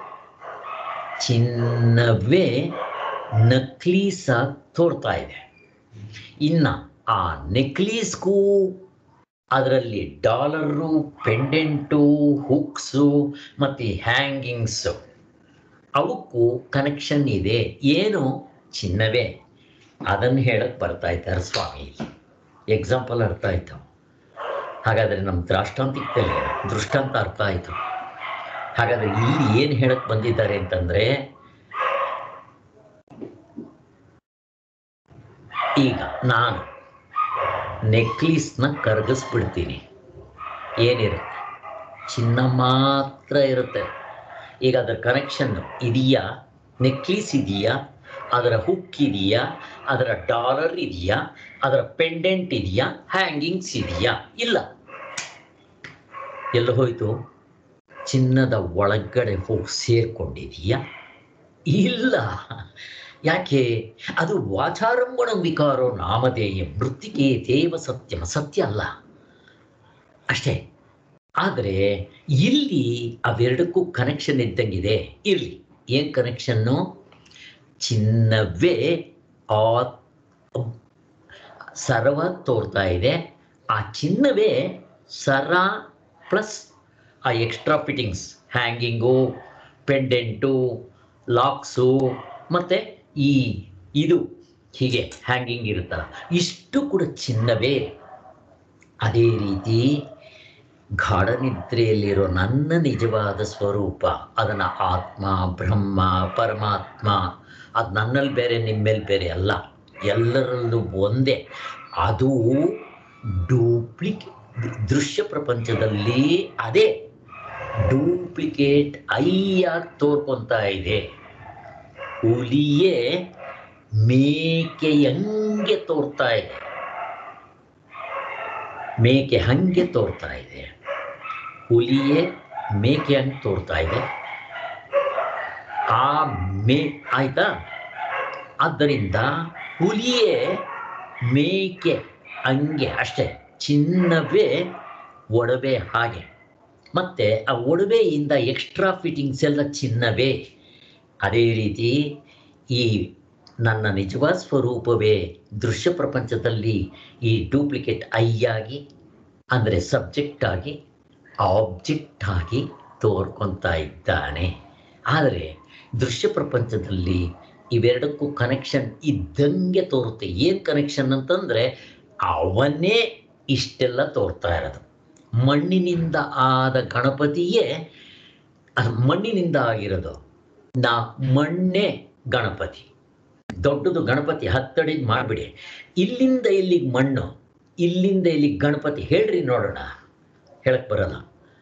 ಚಿನ್ನವೇ ನಕ್ಲೀಸಾಗಿ ತೋರ್ತಾ ಇದೆ ಇನ್ನು ಆ ನೆಕ್ಲೀಸ್ಗೂ ಅದರಲ್ಲಿ ಡಾಲರು ಪೆಂಡೆಂಟು ಹುಕ್ಸು ಮತ್ತು ಹ್ಯಾಂಗಿಂಗ್ಸು ಅವಕ್ಕೂ ಕನೆಕ್ಷನ್ ಇದೆ ಏನು ಚಿನ್ನವೇ ಅದನ್ನು ಹೇಳಕ್ಕೆ ಬರ್ತಾ ಇದ್ದಾರೆ ಸ್ವಾಮಿ ಇಲ್ಲಿ ಎಕ್ಸಾಂಪಲ್ ಅರ್ಥ ಆಯಿತು ಹಾಗಾದರೆ ನಮ್ಮ ದ್ರಾಷ್ಟಾಂತಿಕದಲ್ಲಿ ದೃಷ್ಟಾಂತ ಅರ್ಥ ಆಯಿತು ಹಾಗಾದರೆ ಇಲ್ಲಿ ಏನು ಹೇಳಕ್ಕೆ ಬಂದಿದ್ದಾರೆ ಅಂತಂದರೆ ಈಗ ನಾನು ನೆಕ್ಲೀಸ್ನ ಕರಗಿಸ್ಬಿಡ್ತೀನಿ ಏನಿರುತ್ತೆ ಚಿನ್ನ ಮಾತ್ರ ಇರುತ್ತೆ ಈಗ ಅದರ ಕನೆಕ್ಷನ್ ಇದೆಯಾ ನೆಕ್ಲೀಸ್ ಇದೆಯಾ ಅದರ ಹುಕ್ ಇದೆಯಾ ಅದರ ಡಾಲರ್ ಇದೆಯಾ ಅದರ ಪೆಂಡೆಂಟ್ ಇದೆಯಾ ಹ್ಯಾಂಗಿಂಗ್ಸ್ ಇದೆಯಾ ಇಲ್ಲ ಎಲ್ಲ ಹೋಯ್ತು ಚಿನ್ನದ ಒಳಗಡೆ ಹೋಗಿ ಸೇರ್ಕೊಂಡಿದೆಯಾ ಇಲ್ಲ ಯಾಕೆ ಅದು ವಾಚಾರಂಭಣ ವಿಕಾರೋ ನಾಮಧೇಯ ಮೃತ್ತಿಕೆ ದೇವ ಸತ್ಯಮ ಸತ್ಯ ಅಲ್ಲ ಅಷ್ಟೇ ಆದರೆ ಇಲ್ಲಿ ಅವೆರಡಕ್ಕೂ ಕನೆಕ್ಷನ್ ಇದ್ದಂಗಿದೆ ಇರಲಿ ಏನು ಕನೆಕ್ಷನ್ನು ಚಿನ್ನವೇ ಆ ಸರವ ತೋರ್ತಾ ಇದೆ ಆ ಚಿನ್ನವೇ ಸರ ಪ್ಲಸ್ ಆ extra fittings hanging pendant locks ಮತ್ತು ಈ ಇದು ಹೀಗೆ ಹ್ಯಾಂಗಿಂಗ್ ಇರುತ್ತಲ್ಲ ಇಷ್ಟು ಕೂಡ ಚಿನ್ನವೇ ಅದೇ ರೀತಿ ಗಾಢನಿದ್ರೆಯಲ್ಲಿರೋ ನನ್ನ ನಿಜವಾದ ಸ್ವರೂಪ ಅದನ್ನು ಆತ್ಮ ಬ್ರಹ್ಮ ಪರಮಾತ್ಮ ಅದು ನನ್ನಲ್ಲಿ ಬೇರೆ ನಿಮ್ಮೇಲೆ ಬೇರೆ ಅಲ್ಲ ಎಲ್ಲರಲ್ಲೂ ಒಂದೇ ಅದು ಡೂಪ್ಲಿಕೇ ದೃಶ್ಯ ಪ್ರಪಂಚದಲ್ಲಿ ಅದೇ ಡೂಪ್ಲಿಕೇಟ್ ಐಯಾಗಿ ತೋರ್ಕೊತಾ ಇದೆ ಹುಲಿಯೇ ಮೇಕೆಯಂಗೆ ತೋರ್ತಾ ಇದೆ ಮೇಕೆ ಹಂಗೆ ತೋರ್ತಾ ಇದೆ ಹುಲಿಯೇ ಮೇಕೆ ಹಂಗೆ ತೋರ್ತಾ ಇದೆ ಆ ಮೇ ಆಯ್ತಾ ಆದ್ದರಿಂದ ಹುಲಿಯೇ ಮೇಕೆ ಹಂಗೆ ಅಷ್ಟೇ ಚಿನ್ನವೇ ಒಡವೆ ಹಾಗೆ ಮತ್ತು ಆ ಒಡವೆಯಿಂದ ಎಕ್ಸ್ಟ್ರಾ ಫಿಟ್ಟಿಂಗ್ಸ್ ಎಲ್ಲ ಚಿನ್ನವೇ ಅದೇ ರೀತಿ ಈ ನನ್ನ ನಿಜವಾದ ಸ್ವರೂಪವೇ ದೃಶ್ಯ ಪ್ರಪಂಚದಲ್ಲಿ ಈ ಡೂಪ್ಲಿಕೇಟ್ ಐಯಾಗಿ ಅಂದರೆ ಸಬ್ಜೆಕ್ಟ್ ಆಗಿ ಆಬ್ಜೆಕ್ಟ್ ಆಗಿ ತೋರ್ಕೊತಾ ಇದ್ದಾನೆ ಆದರೆ ದೃಶ್ಯ ಪ್ರಪಂಚದಲ್ಲಿ ಇವೆರಡಕ್ಕೂ ಕನೆಕ್ಷನ್ ಇದ್ದಂಗೆ ತೋರುತ್ತೆ ಏನು ಕನೆಕ್ಷನ್ ಅಂತಂದರೆ ಅವನೇ ಇಷ್ಟೆಲ್ಲ ತೋರ್ತಾ ಇರೋದು ಮಣ್ಣಿನಿಂದ ಆದ ಗಣಪತಿಯೇ ಅದು ಮಣ್ಣಿನಿಂದ ಆಗಿರೋದು ನಾ ಮಣ್ಣೇ ಗಣಪತಿ ದೊಡ್ಡದು ಗಣಪತಿ ಹತ್ತಡಿ ಮಾಡಿಬಿಡಿ ಇಲ್ಲಿಂದ ಇಲ್ಲಿಗೆ ಮಣ್ಣು ಇಲ್ಲಿಂದ ಇಲ್ಲಿಗೆ ಗಣಪತಿ ಹೇಳ್ರಿ ನೋಡೋಣ ಹೇಳಕ್ ಬರಲ್ಲ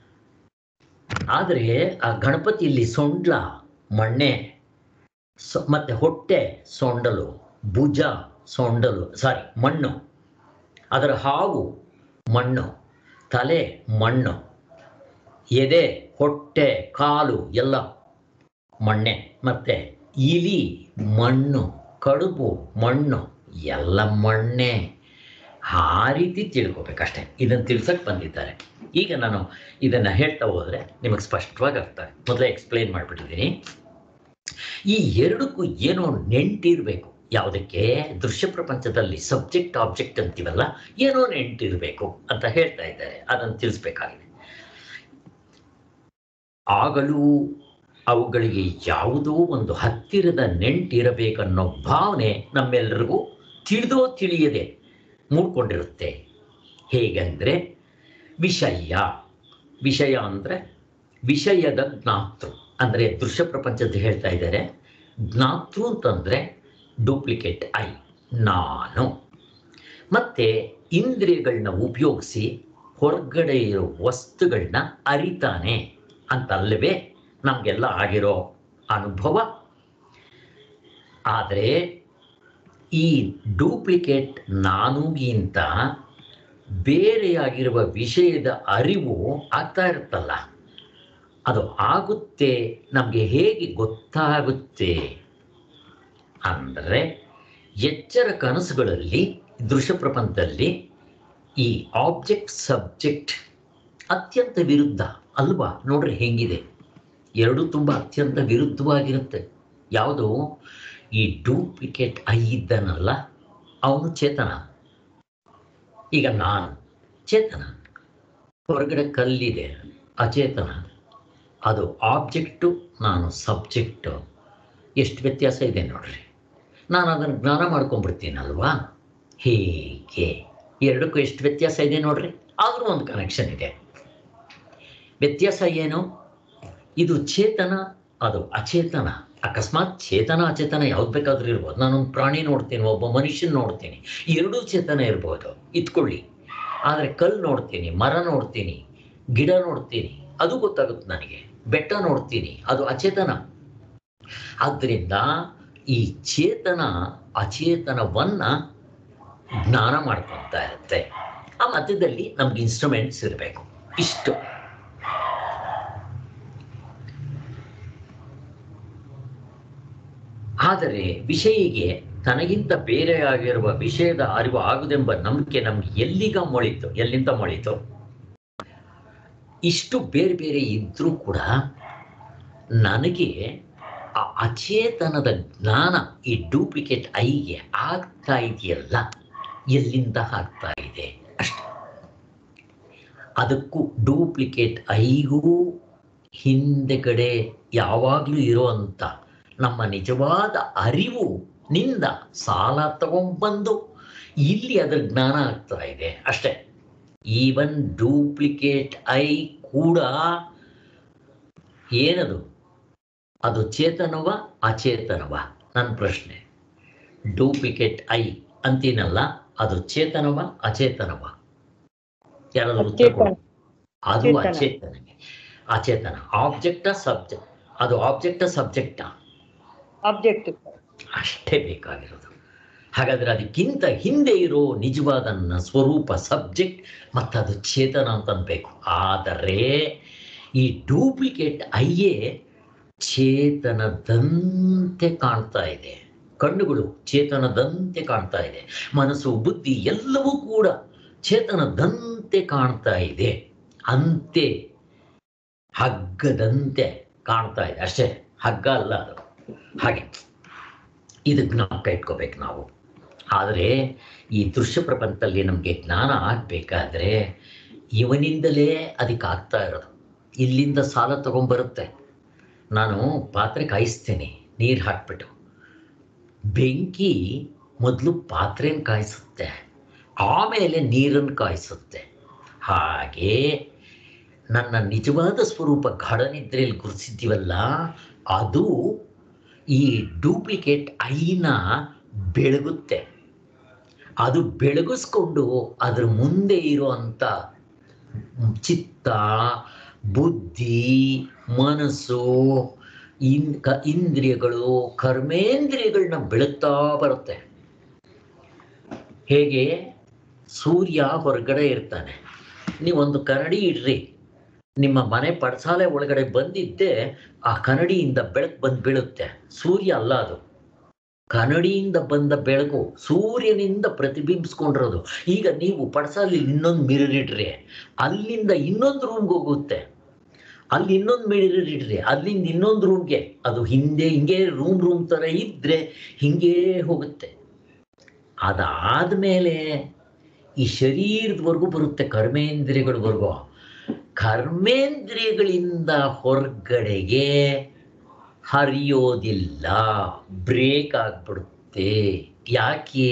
ಆದರೆ ಆ ಗಣಪತಿ ಇಲ್ಲಿ ಸೊಂಡ್ಲ ಮಣ್ಣೆ ಸೊ ಮತ್ತೆ ಹೊಟ್ಟೆ ಸೊಂಡಲು ಭುಜ ಸೊಂಡಲು ಸಾರಿ ಮಣ್ಣು ಅದರ ಹಾವು ಮಣ್ಣು ತಲೆ ಮಣ್ಣು ಎದೆ ಹೊಟ್ಟೆ ಕಾಲು ಎಲ್ಲ ಮಣ್ಣೆ ಮತ್ತೆ ಇಲಿ ಮಣ್ಣು ಕಡುಬು ಮಣ್ಣು ಎಲ್ಲ ಮಣ್ಣೆ ಆ ರೀತಿ ತಿಳ್ಕೊಬೇಕಷ್ಟೆ ಇದನ್ನು ತಿಳ್ಸಕ್ಕೆ ಬಂದಿದ್ದಾರೆ ಈಗ ನಾನು ಇದನ್ನು ಹೇಳ್ತಾ ಹೋದರೆ ನಿಮಗೆ ಸ್ಪಷ್ಟವಾಗಿ ಅರ್ಥ ಆಗುತ್ತೆ. ಮೊದಲೇ ಎಕ್ಸ್ಪ್ಲೇನ್ ಮಾಡಿಬಿಟ್ಟಿದ್ದೀನಿ ಈ ಎರಡಕ್ಕೂ ಏನೋ ನೆಂಟಿರಬೇಕು ಯಾವುದಕ್ಕೆ ದೃಶ್ಯ ಪ್ರಪಂಚದಲ್ಲಿ ಸಬ್ಜೆಕ್ಟ್ ಆಬ್ಜೆಕ್ಟ್ ಅಂತೀವಲ್ಲ ಏನೋ ನೆಂಟಿರಬೇಕು ಅಂತ ಹೇಳ್ತಾ ಇದ್ದಾರೆ ಅದನ್ನು ತಿಳಿಸ್ಬೇಕಾಗಿದೆ ಆಗಲೂ ಅವುಗಳಿಗೆ ಯಾವುದೋ ಒಂದು ಹತ್ತಿರದ ನೆಂಟಿರಬೇಕನ್ನೋ ಭಾವನೆ ನಮ್ಮೆಲ್ಲರಿಗೂ ತಿಳಿದೋ ತಿಳಿಯದೆ ಮೂಡ್ಕೊಂಡಿರುತ್ತೆ ಹೇಗೆಂದರೆ ವಿಷಯ ವಿಷಯ ಅಂದರೆ ವಿಷಯದ ಜ್ಞಾತೃ ಅಂದರೆ ದೃಶ್ಯ ಪ್ರಪಂಚದ ಹೇಳ್ತಾ ಇದ್ದಾರೆ ಜ್ಞಾತೃ ಅಂತಂದರೆ ಡೂಪ್ಲಿಕೇಟ್ ಐ ನಾನು ಮತ್ತೆ ಇಂದ್ರಿಯಗಳನ್ನ ಉಪಯೋಗಿಸಿ ಹೊರಗಡೆ ಇರೋ ವಸ್ತುಗಳನ್ನ ಅರಿತಾನೆ ಅಂತಲ್ಲವೇ ನಮಗೆಲ್ಲ ಆಗಿರೋ ಅನುಭವ ಆದರೆ ಈ ಡೂಪ್ಲಿಕೇಟ್ ನಾನುಗಿಂತ ಬೇರೆಯಾಗಿರುವ ವಿಷಯದ ಅರಿವು ಆಗ್ತಾ ಇರುತ್ತಲ್ಲ ಅದು ಆಗುತ್ತೆ ನಮಗೆ ಹೇಗೆ ಗೊತ್ತಾಗುತ್ತೆ ಅಂದರೆ ಎಚ್ಚರ ಕನಸುಗಳಲ್ಲಿ ದೃಶ್ಯ ಪ್ರಪಂಚದಲ್ಲಿ ಈ ಆಬ್ಜೆಕ್ಟ್ ಸಬ್ಜೆಕ್ಟ್ ಅತ್ಯಂತ ವಿರುದ್ಧ ಅಲ್ವಾ ನೋಡ್ರಿ ಹೆಂಗಿದೆ ಎರಡು ತುಂಬ ಅತ್ಯಂತ ವಿರುದ್ಧವಾಗಿರುತ್ತೆ ಯಾವುದು ಈ ಡೂಪ್ಲಿಕೇಟ್ ಐ ಇದ್ದಾನಲ್ಲ ಅವನು ಚೇತನ ಈಗ ನಾನು ಚೇತನ ಹೊರಗಡೆ ಕಲ್ಲಿದೆ ಅಚೇತನ ಅದು ಆಬ್ಜೆಕ್ಟು ನಾನು ಸಬ್ಜೆಕ್ಟು ಎಷ್ಟು ವ್ಯತ್ಯಾಸ ಇದೆ ನೋಡ್ರಿ ನಾನು ಅದನ್ನು ಜ್ಞಾನ ಮಾಡ್ಕೊಂಡ್ಬಿಡ್ತೀನಲ್ವಾ ಹೀಗೆ ಎರಡಕ್ಕೂ ಎಷ್ಟು ವ್ಯತ್ಯಾಸ ಇದೆ ನೋಡ್ರಿ ಆದರೂ ಒಂದು ಕನೆಕ್ಷನ್ ಇದೆ ವ್ಯತ್ಯಾಸ ಏನು ಇದು ಚೇತನ ಅದು ಅಚೇತನ ಅಕಸ್ಮಾತ್ ಚೇತನ ಅಚೇತನ ಯಾವ್ದು ಬೇಕಾದ್ರೂ ಇರ್ಬೋದು ನಾನೊಂದು ಪ್ರಾಣಿ ನೋಡ್ತೀನಿ ಒಬ್ಬ ಮನುಷ್ಯನ ನೋಡ್ತೀನಿ ಎರಡೂ ಚೇತನ ಇರ್ಬೋದು ಇತ್ಕೊಳ್ಳಿ ಆದರೆ ಕಲ್ಲು ನೋಡ್ತೀನಿ ಮರ ನೋಡ್ತೀನಿ ಗಿಡ ನೋಡ್ತೀನಿ ಅದು ಗೊತ್ತಾಗುತ್ತೆ ನನಗೆ ಬೆಟ್ಟ ನೋಡ್ತೀನಿ ಅದು ಅಚೇತನ ಆದ್ದರಿಂದ ಈ ಚೇತನ ಅಚೇತನವನ್ನ ಜ್ಞಾನ ಮಾಡ್ಕೊತಾ ಇರುತ್ತೆ ಆ ಮಧ್ಯದಲ್ಲಿ ನಮ್ಗೆ ಇನ್ಸ್ಟ್ರೂಮೆಂಟ್ಸ್ ಇರಬೇಕು ಇಷ್ಟು ಆದರೆ ವಿಷಯಿಗೆ ತನಗಿಂತ ಬೇರೆಯಾಗಿರುವ ವಿಷಯದ ಅರಿವು ಆಗುದೆಂಬ ನಂಬಿಕೆ ನಮ್ಗೆ ಎಲ್ಲಿಗ ಮೊಳಿತು ಎಲ್ಲಿಂದ ಮೊಳಿತು ಇಷ್ಟು ಬೇರೆ ಬೇರೆ ಇದ್ರೂ ಕೂಡ ನನಗೆ ಆ ಅಚೇತನದ ಜ್ಞಾನ ಈ ಡೂಪ್ಲಿಕೇಟ್ ಐಗೆ ಆಗ್ತಾ ಇದೆಯಲ್ಲ ಎಲ್ಲಿಂದ ಆಗ್ತಾ ಇದೆ ಅಷ್ಟೆ ಅದಕ್ಕೂ ಡೂಪ್ಲಿಕೇಟ್ ಐಗೂ ಹಿಂದೆಗಡೆ ಯಾವಾಗಲೂ ಇರುವಂಥ ನಮ್ಮ ನಿಜವಾದ ಅರಿವು ನಿಂದ ಸಾಲ ತಗೊಂಡ್ಬಂದು ಇಲ್ಲಿ ಅದರ ಜ್ಞಾನ ಆಗ್ತಾ ಇದೆ ಅಷ್ಟೇ ಈವನ್ ಡೂಪ್ಲಿಕೇಟ್ ಐ ಕೂಡ ಏನದು ಅದು ಚೇತನವ ಅಚೇತನವ ನನ್ನ ಪ್ರಶ್ನೆ ಡೂಪ್ಲಿಕೇಟ್ ಐ ಅಂತೀನಲ್ಲ ಅದು ಚೇತನವ ಅಚೇತನವ ಯಾರಾದ್ರೂ ಉತ್ತರ ಅಚೇತನ. ಕೊಡಿ. ಅದು ಚೇತನ. ಅಚೇತನಗೆ ಅಚೇತನ ಆಬ್ಜೆಕ್ಟ ಸಬ್ಜೆಕ್ಟ್ ಅದು ಆಬ್ಜೆಕ್ಟ ಸಬ್ಜೆಕ್ಟ ಆಬ್ಜೆಕ್ಟ್ ಅಷ್ಟೇ ಬೇಕಾಗಿರೋದು ಹಾಗಾದ್ರೆ ಅದಕ್ಕಿಂತ ಹಿಂದೆ ಇರೋ ನಿಜವಾದ ನನ್ನ ಸ್ವರೂಪ ಸಬ್ಜೆಕ್ಟ್ ಮತ್ತು ಅದು ಚೇತನ ಅಂತ ಅನ್ಬೇಕು ಆದರೆ ಈ ಡೂಪ್ಲಿಕೇಟ್ ಐಯೇ ಚೇತನದಂತೆ ಕಾಣ್ತಾ ಇದೆ ಕಣ್ಣುಗಳು ಚೇತನದಂತೆ ಕಾಣ್ತಾ ಇದೆ ಮನಸ್ಸು ಬುದ್ಧಿ ಎಲ್ಲವೂ ಕೂಡ ಚೇತನದಂತೆ ಕಾಣ್ತಾ ಇದೆ ಅಂತೆ ಹಗ್ಗದಂತೆ ಕಾಣ್ತಾ ಇದೆ ಅಷ್ಟೇ ಹಗ್ಗ ಅಲ್ಲ ಅದು ಹಾಗೆ ಇದಕ್ಕೆ ನಾವು ಕೈಟ್ಕೋಬೇಕು ನಾವು ಆದರೆ ಈ ದೃಶ್ಯ ಪ್ರಪಂಚದಲ್ಲಿ ನಮಗೆ ಜ್ಞಾನ ಆಗಬೇಕಾದ್ರೆ ಇವನಿಂದಲೇ ಅದಕ್ಕೆ ಆಗ್ತಾ ಇರೋದು ಇಲ್ಲಿಂದ ಸಾಲ ತಗೊಂಬರುತ್ತೆ ನಾನು ಪಾತ್ರೆ ಕಾಯಿಸ್ತೀನಿ ನೀರು ಹಾಕ್ಬಿಟ್ಟು ಬೆಂಕಿ ಮೊದಲು ಪಾತ್ರೆನ ಕಾಯಿಸುತ್ತೆ ಆಮೇಲೆ ನೀರನ್ನು ಕಾಯಿಸುತ್ತೆ ಹಾಗೆ ನನ್ನ ನಿಜವಾದ ಸ್ವರೂಪ ಗಾಢನಿದ್ರೆಯಲ್ಲಿ ಗುರುತಿಸಿದ್ದೀವಲ್ಲ ಅದು ಈ ಡೂಪ್ಲಿಕೇಟ್ ಐನ ಬೆಳಗುತ್ತೆ ಅದು ಬೆಳಗಿಸ್ಕೊಂಡು ಅದ್ರ ಮುಂದೆ ಇರುವಂಥ ಚಿತ್ತ ಬುದ್ಧಿ ಮನಸ್ಸು ಇನ್ ಕ ಇಂದ್ರಿಯಗಳು ಕರ್ಮೇಂದ್ರಿಯಗಳನ್ನ ಬೆಳಗ್ತಾ ಬರುತ್ತೆ ಹೇಗೆ ಸೂರ್ಯ ಹೊರಗಡೆ ಇರ್ತಾನೆ ನೀವೊಂದು ಕನ್ನಡಿ ಇಡ್ರಿ ನಿಮ್ಮ ಮನೆ ಪಡಸಾಲೆ ಒಳಗಡೆ ಬಂದಿದ್ದೆ ಆ ಕನ್ನಡಿಯಿಂದ ಬೆಳಕು ಬಂದು ಬೀಳುತ್ತೆ ಸೂರ್ಯ ಅಲ್ಲ ಅದು ಕನ್ನಡಿಯಿಂದ ಬಂದ ಬೆಳಕು ಸೂರ್ಯನಿಂದ ಪ್ರತಿಬಿಂಬಿಸ್ಕೊಂಡಿರೋದು ಈಗ ನೀವು ಪಡಸಾಲಿ ಇನ್ನೊಂದು ಮಿರರ್ ಇಡ್ರಿ ಅಲ್ಲಿಂದ ಇನ್ನೊಂದು ರೂಮ್ಗೆ ಹೋಗುತ್ತೆ ಅಲ್ಲಿ ಇನ್ನೊಂದು ಮಿರರ್ ಇಡ್ರಿ ಅಲ್ಲಿಂದ ಇನ್ನೊಂದು ರೂಮ್ಗೆ ಅದು ಹಿಂದೆ ಹಿಂಗೆ ರೂಮ್ ರೂಮ್ ಥರ ಇದ್ರೆ ಹಿಂಗೇ ಹೋಗುತ್ತೆ ಅದಾದ್ಮೇಲೆ ಈ ಶರೀರದವರೆಗೂ ಬರುತ್ತೆ ಕರ್ಮೇಂದ್ರಿಯಗಳವರೆಗೂ ಕರ್ಮೇಂದ್ರಿಯಗಳಿಂದ ಹೊರಗಡೆಗೆ ಹರಿಯೋದಿಲ್ಲ ಬ್ರೇಕ್ ಆಗ್ಬಿಡುತ್ತೆ ಯಾಕೆ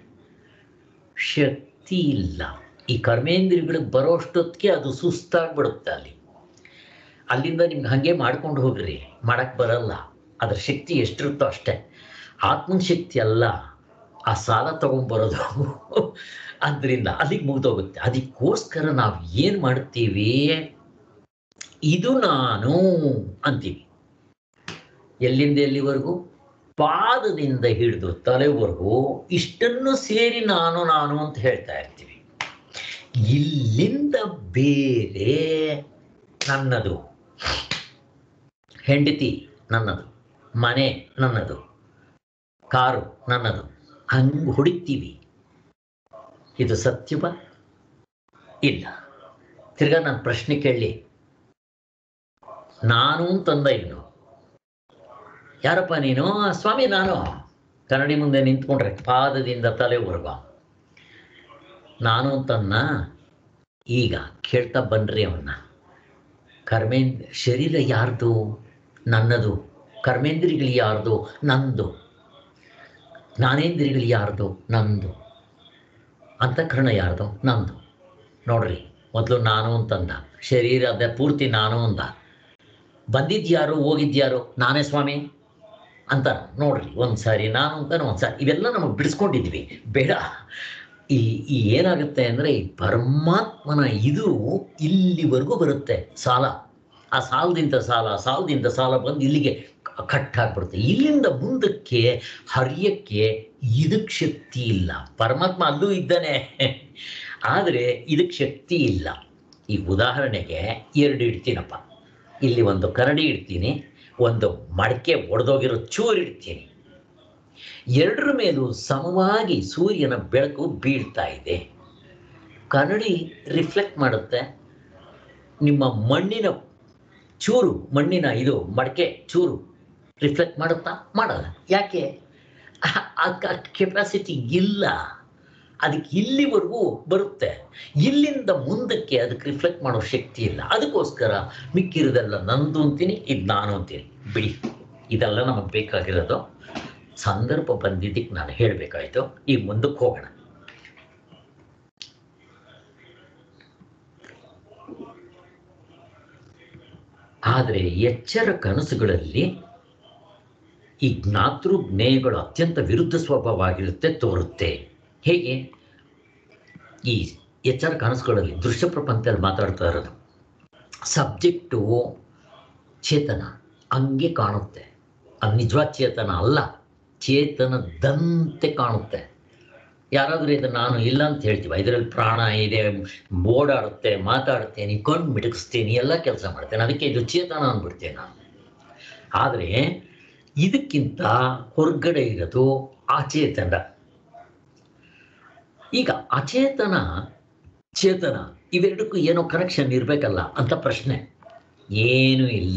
ಶಕ್ತಿ ಇಲ್ಲ ಈ ಕರ್ಮೇಂದ್ರಿಯಗಳಿಗೆ ಬರೋಷ್ಟೊತ್ತಿಗೆ ಅದು ಸುಸ್ತಾಗ್ಬಿಡುತ್ತೆ ಅಲ್ಲಿ ಅಲ್ಲಿಂದ ನಿಮ್ಗೆ ಹಾಗೆ ಮಾಡ್ಕೊಂಡು ಹೋಗ್ರಿ ಮಾಡಕ್ಕೆ ಬರಲ್ಲ ಅದ್ರ ಶಕ್ತಿ ಎಷ್ಟಿರುತ್ತೋ ಅಷ್ಟೇ ಆತ್ಮನ ಶಕ್ತಿ ಅಲ್ಲ ಆ ಸಾಲ ತಗೊಂಡ್ಬರೋದು ಅದರಿಂದ ಅಲ್ಲಿಗೆ ಮುಗ್ದೋಗುತ್ತೆ ಅದಕ್ಕೋಸ್ಕರ ನಾವು ಏನು ಮಾಡ್ತೀವಿ ಇದು ನಾನು ಅಂತೀವಿ ಎಲ್ಲಿಂದ ಎಲ್ಲಿವರೆಗೂ ಪಾದದಿಂದ ಹಿಡಿದು ತಲೆವರೆಗೂ ಇಷ್ಟನ್ನು ಸೇರಿ ನಾನು ನಾನು ಅಂತ ಹೇಳ್ತಾ ಇರ್ತೀವಿ ಇಲ್ಲಿಂದ ಬೇರೆ ನನ್ನದು ಹೆಂಡತಿ ನನ್ನದು ಮನೆ ನನ್ನದು ಕಾರು ನನ್ನದು ಹಂಗೆ ಹೊಡಿತೀವಿ ಇದು ಸತ್ಯವ ಇಲ್ಲ ತಿರ್ಗಾ ನಾನು ಪ್ರಶ್ನೆ ಕೇಳಲಿ ನಾನು ತಂದ ಇನ್ನು ಯಾರಪ್ಪ ನೀನು ಸ್ವಾಮಿ ನಾನು ಕನ್ನಡಿ ಮುಂದೆ ನಿಂತ್ಕೊಂಡ್ರೆ ಪಾದದಿಂದ ತಲೆವರೆಗೂ ನಾನು ತನ್ನ ಈಗ ಕೇಳ್ತಾ ಬನ್ರಿ ಅವನ್ನ ಕರ್ಮೇಂದ್ರ ಶರೀರ ಯಾರ್ದು ನನ್ನದು ಕರ್ಮೇಂದ್ರಿಗಳು ಯಾರ್ದು ನಂದು ಜ್ಞಾನೇಂದ್ರಿಗಳು ಯಾರ್ದು ನಂದು ಅಂತಃಕರಣ ಯಾರ್ದು ನಂದು ನೋಡ್ರಿ ಮೊದಲು ನಾನು ಅಂತಂದ ಶರೀರ ಅದ ಪೂರ್ತಿ ನಾನು ಅಂದ ಬಂದಿದ್ಯಾರು ಹೋಗಿದ್ಯಾರು ನಾನೇ ಸ್ವಾಮಿ ಅಂತ ನೋಡ್ರಿ ಒಂದು ಸಾರಿ ನಾನು ಅಂತಾನೆ ಒಂದು ಸಾರಿ ಇವೆಲ್ಲ ನಮಗೆ ಬಿಡಿಸ್ಕೊಂಡಿದ್ವಿ ಬೇಡ ಈ ಈ ಏನಾಗುತ್ತೆ ಅಂದರೆ ಈ ಪರಮಾತ್ಮನ ಇದು ಇಲ್ಲಿವರೆಗೂ ಬರುತ್ತೆ ಸಾಲ ಆ ಸಾಲದಿಂದ ಸಾಲ ಸಾಲದಿಂದ ಸಾಲ ಬಂದು ಇಲ್ಲಿಗೆ ಕಟ್ ಆಗ್ಬಿಡುತ್ತೆ ಇಲ್ಲಿಂದ ಮುಂದಕ್ಕೆ ಹರಿಯಕ್ಕೆ ಇದಕ್ಕೆ ಶಕ್ತಿ ಇಲ್ಲ ಪರಮಾತ್ಮ ಅಲ್ಲೂ ಇದ್ದಾನೆ ಆದರೆ ಇದಕ್ಕೆ ಶಕ್ತಿ ಇಲ್ಲ ಈ ಉದಾಹರಣೆಗೆ ಎರಡು ಇಡ್ತೀನಪ್ಪ ಇಲ್ಲಿ ಒಂದು ಕರಡಿ ಇಡ್ತೀನಿ ಒಂದು ಮಡಕೆ ಒಡೆದೋಗಿರೋ ಚೂರು ಇಡ್ತೀನಿ ಎರಡರ ಮೇಲೂ ಸಮವಾಗಿ ಸೂರ್ಯನ ಬೆಳಕು ಬೀಳ್ತಾ ಇದೆ ಕನ್ನಡಿ ರಿಫ್ಲೆಕ್ಟ್ ಮಾಡುತ್ತೆ ನಿಮ್ಮ ಮಣ್ಣಿನ ಚೂರು ಮಣ್ಣಿನ ಇದು ಮಡಕೆ ಚೂರು ರಿಫ್ಲೆಕ್ಟ್ ಮಾಡುತ್ತಾ ಮಾಡಲ್ಲ ಯಾಕೆ ಆ ಕೆಪಾಸಿಟಿ ಇಲ್ಲ ಅದಕ್ಕೆ ಇಲ್ಲಿವರೆಗೂ ಬರುತ್ತೆ ಇಲ್ಲಿಂದ ಮುಂದಕ್ಕೆ ಅದಕ್ಕೆ ರಿಫ್ಲೆಕ್ಟ್ ಮಾಡೋ ಶಕ್ತಿ ಇಲ್ಲ ಅದಕ್ಕೋಸ್ಕರ ಮಿಕ್ಕಿರೋದೆಲ್ಲ ನಂದು ಅಂತೀನಿ ಇದು ನಾನು ಅಂತೀನಿ ಬಿಡಿ ಇದೆಲ್ಲ ನಮಗೆ ಬೇಕಾಗಿರೋದು ಸಂದರ್ಭ ಬಂದಿದ್ದಕ್ಕೆ ನಾನು ಹೇಳಬೇಕಾಯ್ತು ಈಗ ಮುಂದಕ್ಕೆ ಹೋಗೋಣ ಆದರೆ ಎಚ್ಚರ ಕನಸುಗಳಲ್ಲಿ ಈ ಜ್ಞಾತೃ ಜ್ಞೇಯಗಳು ಅತ್ಯಂತ ವಿರುದ್ಧ ಸ್ವಭಾವ ಆಗಿರುತ್ತೆ ತೋರುತ್ತೆ ಹೇಗೆ ಈ ಎಚ್ಚರ ಕನಸುಗಳಲ್ಲಿ ದೃಶ್ಯ ಪ್ರಪಂಚದಲ್ಲಿ ಮಾತಾಡ್ತಾ ಇರೋದು ಸಬ್ಜೆಕ್ಟು ಚೇತನ ಹಂಗೆ ಕಾಣುತ್ತೆ ಅದು ನಿಜವಾದ ಚೇತನ ಅಲ್ಲ ಚೇತನದಂತೆ ಕಾಣುತ್ತೆ ಯಾರಾದರೂ ಇದು ನಾನು ಇಲ್ಲ ಅಂತ ಹೇಳ್ತೀವಿ ಇದರಲ್ಲಿ ಪ್ರಾಣ ಇದೆ ಓಡಾಡುತ್ತೆ ಮಾತಾಡುತ್ತೆ ನೀವು ಕಣ್ಣು ಮಿಟಕಿಸ್ತೀನಿ ಎಲ್ಲ ಕೆಲಸ ಮಾಡ್ತೇನೆ ಅದಕ್ಕೆ ಇದು ಚೇತನ ಅಂದ್ಬಿಡ್ತೇನೆ ನಾನು ಆದರೆ ಇದಕ್ಕಿಂತ ಹೊರಗಡೆ ಇರೋದು ಅಚೇತನ ಈಗ ಅಚೇತನ ಚೇತನ ಇವೆರಡಕ್ಕೂ ಏನೋ ಕನೆಕ್ಷನ್ ಇರಬೇಕಲ್ಲ ಅಂತ ಪ್ರಶ್ನೆ ಏನೂ ಇಲ್ಲ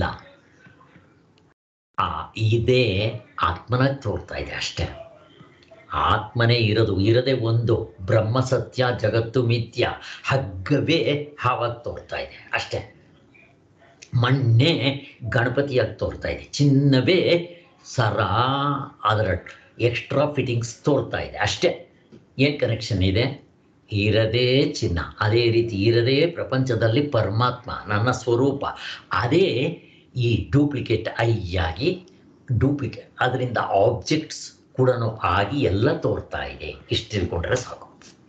ಆ ಇದೇ ಆತ್ಮನಾಗಿ ತೋರ್ತಾ ಇದೆ ಅಷ್ಟೇ ಆತ್ಮನೇ ಇರೋದು ಇರದೆ ಒಂದು ಬ್ರಹ್ಮ ಸತ್ಯ ಜಗತ್ತು ಮಿಥ್ಯ ಹಗ್ಗವೇ ಹಾವಾಗಿ ತೋರ್ತಾ ಇದೆ ಅಷ್ಟೇ ಮಣ್ಣೇ ಗಣಪತಿಯಾಗಿ ತೋರ್ತಾ ಇದೆ ಚಿನ್ನವೇ ಸರ ಅದರ ಎಕ್ಸ್ಟ್ರಾ ಫಿಟ್ಟಿಂಗ್ಸ್ ತೋರ್ತಾ ಇದೆ ಅಷ್ಟೇ ಏನು ಕನೆಕ್ಷನ್ ಇದೆ ಇರದೇ ಚಿನ್ನ ಅದೇ ರೀತಿ ಇರದೇ ಪ್ರಪಂಚದಲ್ಲಿ ಪರಮಾತ್ಮ ನನ್ನ ಸ್ವರೂಪ ಅದೇ ಈ ಡೂಪ್ಲಿಕೇಟ್ ಐ ಆಗಿ ಡೂಪ್ಲಿಕೇಟ್ ಅದರಿಂದ ಆಬ್ಜೆಕ್ಟ್ಸ್ ಕೂಡ ಆಗಿ ಎಲ್ಲ ತೋರ್ತಾ ಇದೆ ಇಷ್ಟು ತಿಳ್ಕೊಂಡ್ರೆ ಸಾಕು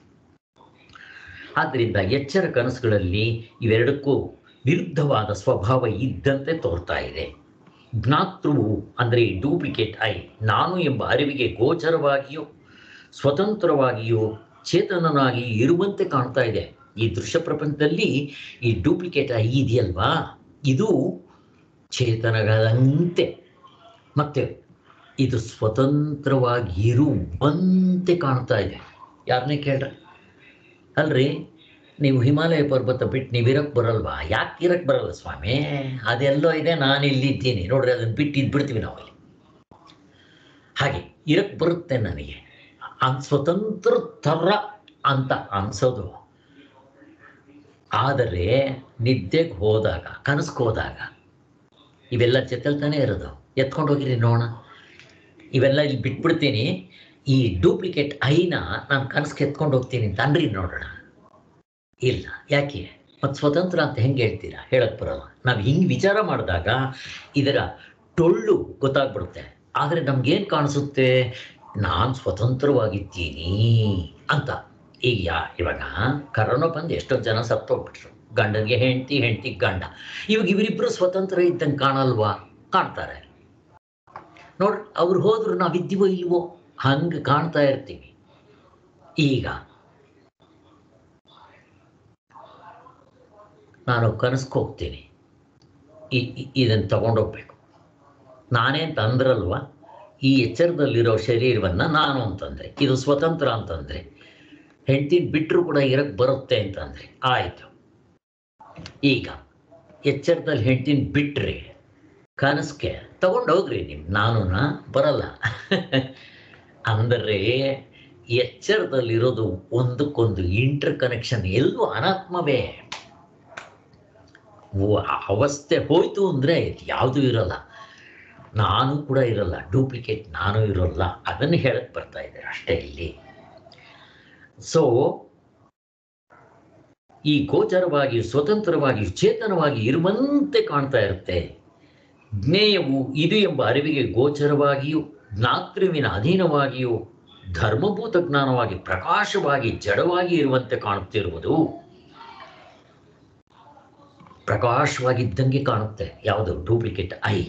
ಆದ್ದರಿಂದ ಎಚ್ಚರ ಕನಸುಗಳಲ್ಲಿ ಇವೆರಡಕ್ಕೂ ವಿರುದ್ಧವಾದ ಸ್ವಭಾವ ಇದ್ದಂತೆ ತೋರ್ತಾ ಇದೆ ಜ್ಞಾತೃವು ಅಂದರೆ ಡೂಪ್ಲಿಕೇಟ್ ಐ ನಾನು ಎಂಬ ಅರಿವಿಗೆ ಗೋಚರವಾಗಿಯೂ ಸ್ವತಂತ್ರವಾಗಿಯೂ ಚೇತನನಾಗಿ ಇರುವಂತೆ ಕಾಣ್ತಾ ಇದೆ ಈ ದೃಶ್ಯ ಪ್ರಪಂಚದಲ್ಲಿ ಈ ಡೂಪ್ಲಿಕೇಟ್ ಐ ಇದೆಯಲ್ವಾ ಇದು ಚೇತನಗಳಂತೆ ಮತ್ತೆ ಇದು ಸ್ವತಂತ್ರವಾಗಿ ಇರುವಂತೆ ಕಾಣ್ತಾ ಇದೆ ಯಾರನ್ನೇ ಕೇಳ್ರೆ ಅಲ್ರಿ ನೀವು ಹಿಮಾಲಯ ಪರ್ವತ ಬಿಟ್ಟು ನೀವು ಇರಕ್ಕೆ ಬರಲ್ವಾ ಯಾಕೆ ಇರಕ್ಕೆ ಬರಲ್ಲ ಸ್ವಾಮಿ ಅದೆಲ್ಲೋ ಇದೆ ನಾನು ಇಲ್ಲಿದ್ದೀನಿ ನೋಡ್ರಿ ಅದನ್ನು ಬಿಟ್ಟು ಇದ್ಬಿಡ್ತೀವಿ ನಾವು ಇಲ್ಲಿ ಹಾಗೆ ಇರಕ್ಕೆ ಬರುತ್ತೆ ನನಗೆ ಅನ್ ಸ್ವತಂತ್ರ ಥರ ಅಂತ ಅನ್ಸೋದು ಆದರೆ ನಿದ್ದೆಗೆ ಹೋದಾಗ ಕನಸ್ಗೆ ಹೋದಾಗ ಇವೆಲ್ಲ ಜೊತೆಲ್ತಾನೆ ಇರೋದು ಎತ್ಕೊಂಡು ಹೋಗಿರಿ ನೋಡೋಣ ಇವೆಲ್ಲ ಇಲ್ಲಿ ಬಿಟ್ಬಿಡ್ತೀನಿ ಈ ಡೂಪ್ಲಿಕೇಟ್ ಐನ ನಾನು ಕನಸ್ಗೆ ಎತ್ಕೊಂಡು ಹೋಗ್ತೀನಿ ಅಂತ ಅನ್ರಿ ನೋಡೋಣ ಇಲ್ಲ ಯಾಕೆ ಮತ್ತು ಸ್ವತಂತ್ರ ಅಂತ ಹೆಂಗೆ ಹೇಳ್ತೀರಾ ಹೇಳಕ್ ಬರಲ್ಲ ನಾವು ಹಿಂಗೆ ವಿಚಾರ ಮಾಡಿದಾಗ ಇದರ ಟೊಳ್ಳು ಗೊತ್ತಾಗ್ಬಿಡುತ್ತೆ ಆದರೆ ನಮ್ಗೇನು ಕಾಣಿಸುತ್ತೆ ನಾನು ಸ್ವತಂತ್ರವಾಗಿದ್ದೀನಿ ಅಂತ ಈಗ ಯಾ- ಇವಾಗ ಕರೋನಾ ಬಂದು ಎಷ್ಟೊಂದು ಜನ ಸತ್ತೋಗ್ಬಿಟ್ರು ಗಂಡನಿಗೆ ಹೆಂಡತಿ ಹೆಂಡತಿಗೆ ಗಂಡ ಇವಾಗ ಇವರಿಬ್ಬರು ಸ್ವತಂತ್ರ ಇದ್ದಂಗೆ ಕಾಣಲ್ವಾ ಕಾಣ್ತಾರೆ ನೋಡ್ರಿ ಅವ್ರು ಹೋದ್ರು ನಾವಿದ್ದೀವೋ ಇಲ್ವೋ ಹಂಗೆ ಕಾಣ್ತಾ ಇರ್ತೀವಿ ಈಗ ನಾನು ಕನಸ್ಗೆ ಹೋಗ್ತೀನಿ ಇದನ್ನು ತಗೊಂಡೋಗ್ಬೇಕು ನಾನೇ ಅಂತ ಅಂದ್ರಲ್ವ ಈ ಎಚ್ಚರದಲ್ಲಿರೋ ಶರೀರವನ್ನು ನಾನು ಅಂತಂದರೆ ಇದು ಸ್ವತಂತ್ರ ಅಂತಂದರೆ ಹೆಂಡತಿನ ಬಿಟ್ಟರು ಕೂಡ ಇರಕ್ಕೆ ಬರುತ್ತೆ ಅಂತಂದರೆ ಆಯಿತು ಈಗ ಎಚ್ಚರದಲ್ಲಿ ಹೆಂಡತಿನ ಬಿಟ್ಟರೆ ಕನಸ್ಗೆ ತಗೊಂಡೋಗ್ರಿ ನೀವು ನಾನು ಬರಲ್ಲ ಅಂದರೆ ಎಚ್ಚರದಲ್ಲಿರೋದು ಒಂದಕ್ಕೊಂದು ಇಂಟರ್ ಕನೆಕ್ಷನ್ ಎಲ್ಲೂ ಅನಾತ್ಮವೇ ಓ- ಆ ಅವಸ್ಥೆ ಹೋಯ್ತು ಅಂದರೆ ಯಾವುದೂ ಇರಲ್ಲ ನಾನು ಕೂಡ ಇರಲ್ಲ ಡೂಪ್ಲಿಕೇಟ್ ನಾನು ಇರೋಲ್ಲ ಅದನ್ನು ಹೇಳಕ್ ಬರ್ತಾ ಇದೆ ಅಷ್ಟೇ ಇಲ್ಲಿ ಸೊ ಈ ಗೋಚರವಾಗಿ ಸ್ವತಂತ್ರವಾಗಿ ಚೇತನವಾಗಿ ಇರುವಂತೆ ಕಾಣ್ತಾ ಇರುತ್ತೆ ಜ್ಞೇಯವು ಇದು ಎಂಬ ಅರಿವಿಗೆ ಗೋಚರವಾಗಿಯೂ ಜ್ಞಾತೃವಿನ ಅಧೀನವಾಗಿಯೂ ಧರ್ಮಭೂತ ಜ್ಞಾನವಾಗಿ ಪ್ರಕಾಶವಾಗಿ ಜಡವಾಗಿ ಇರುವಂತೆ ಕಾಣುತ್ತಿರುವುದು ಪ್ರಕಾಶವಾಗಿದ್ದಂಗೆ ಕಾಣುತ್ತೆ ಯಾವುದು ಡೂಪ್ಲಿಕೇಟ್ ಐ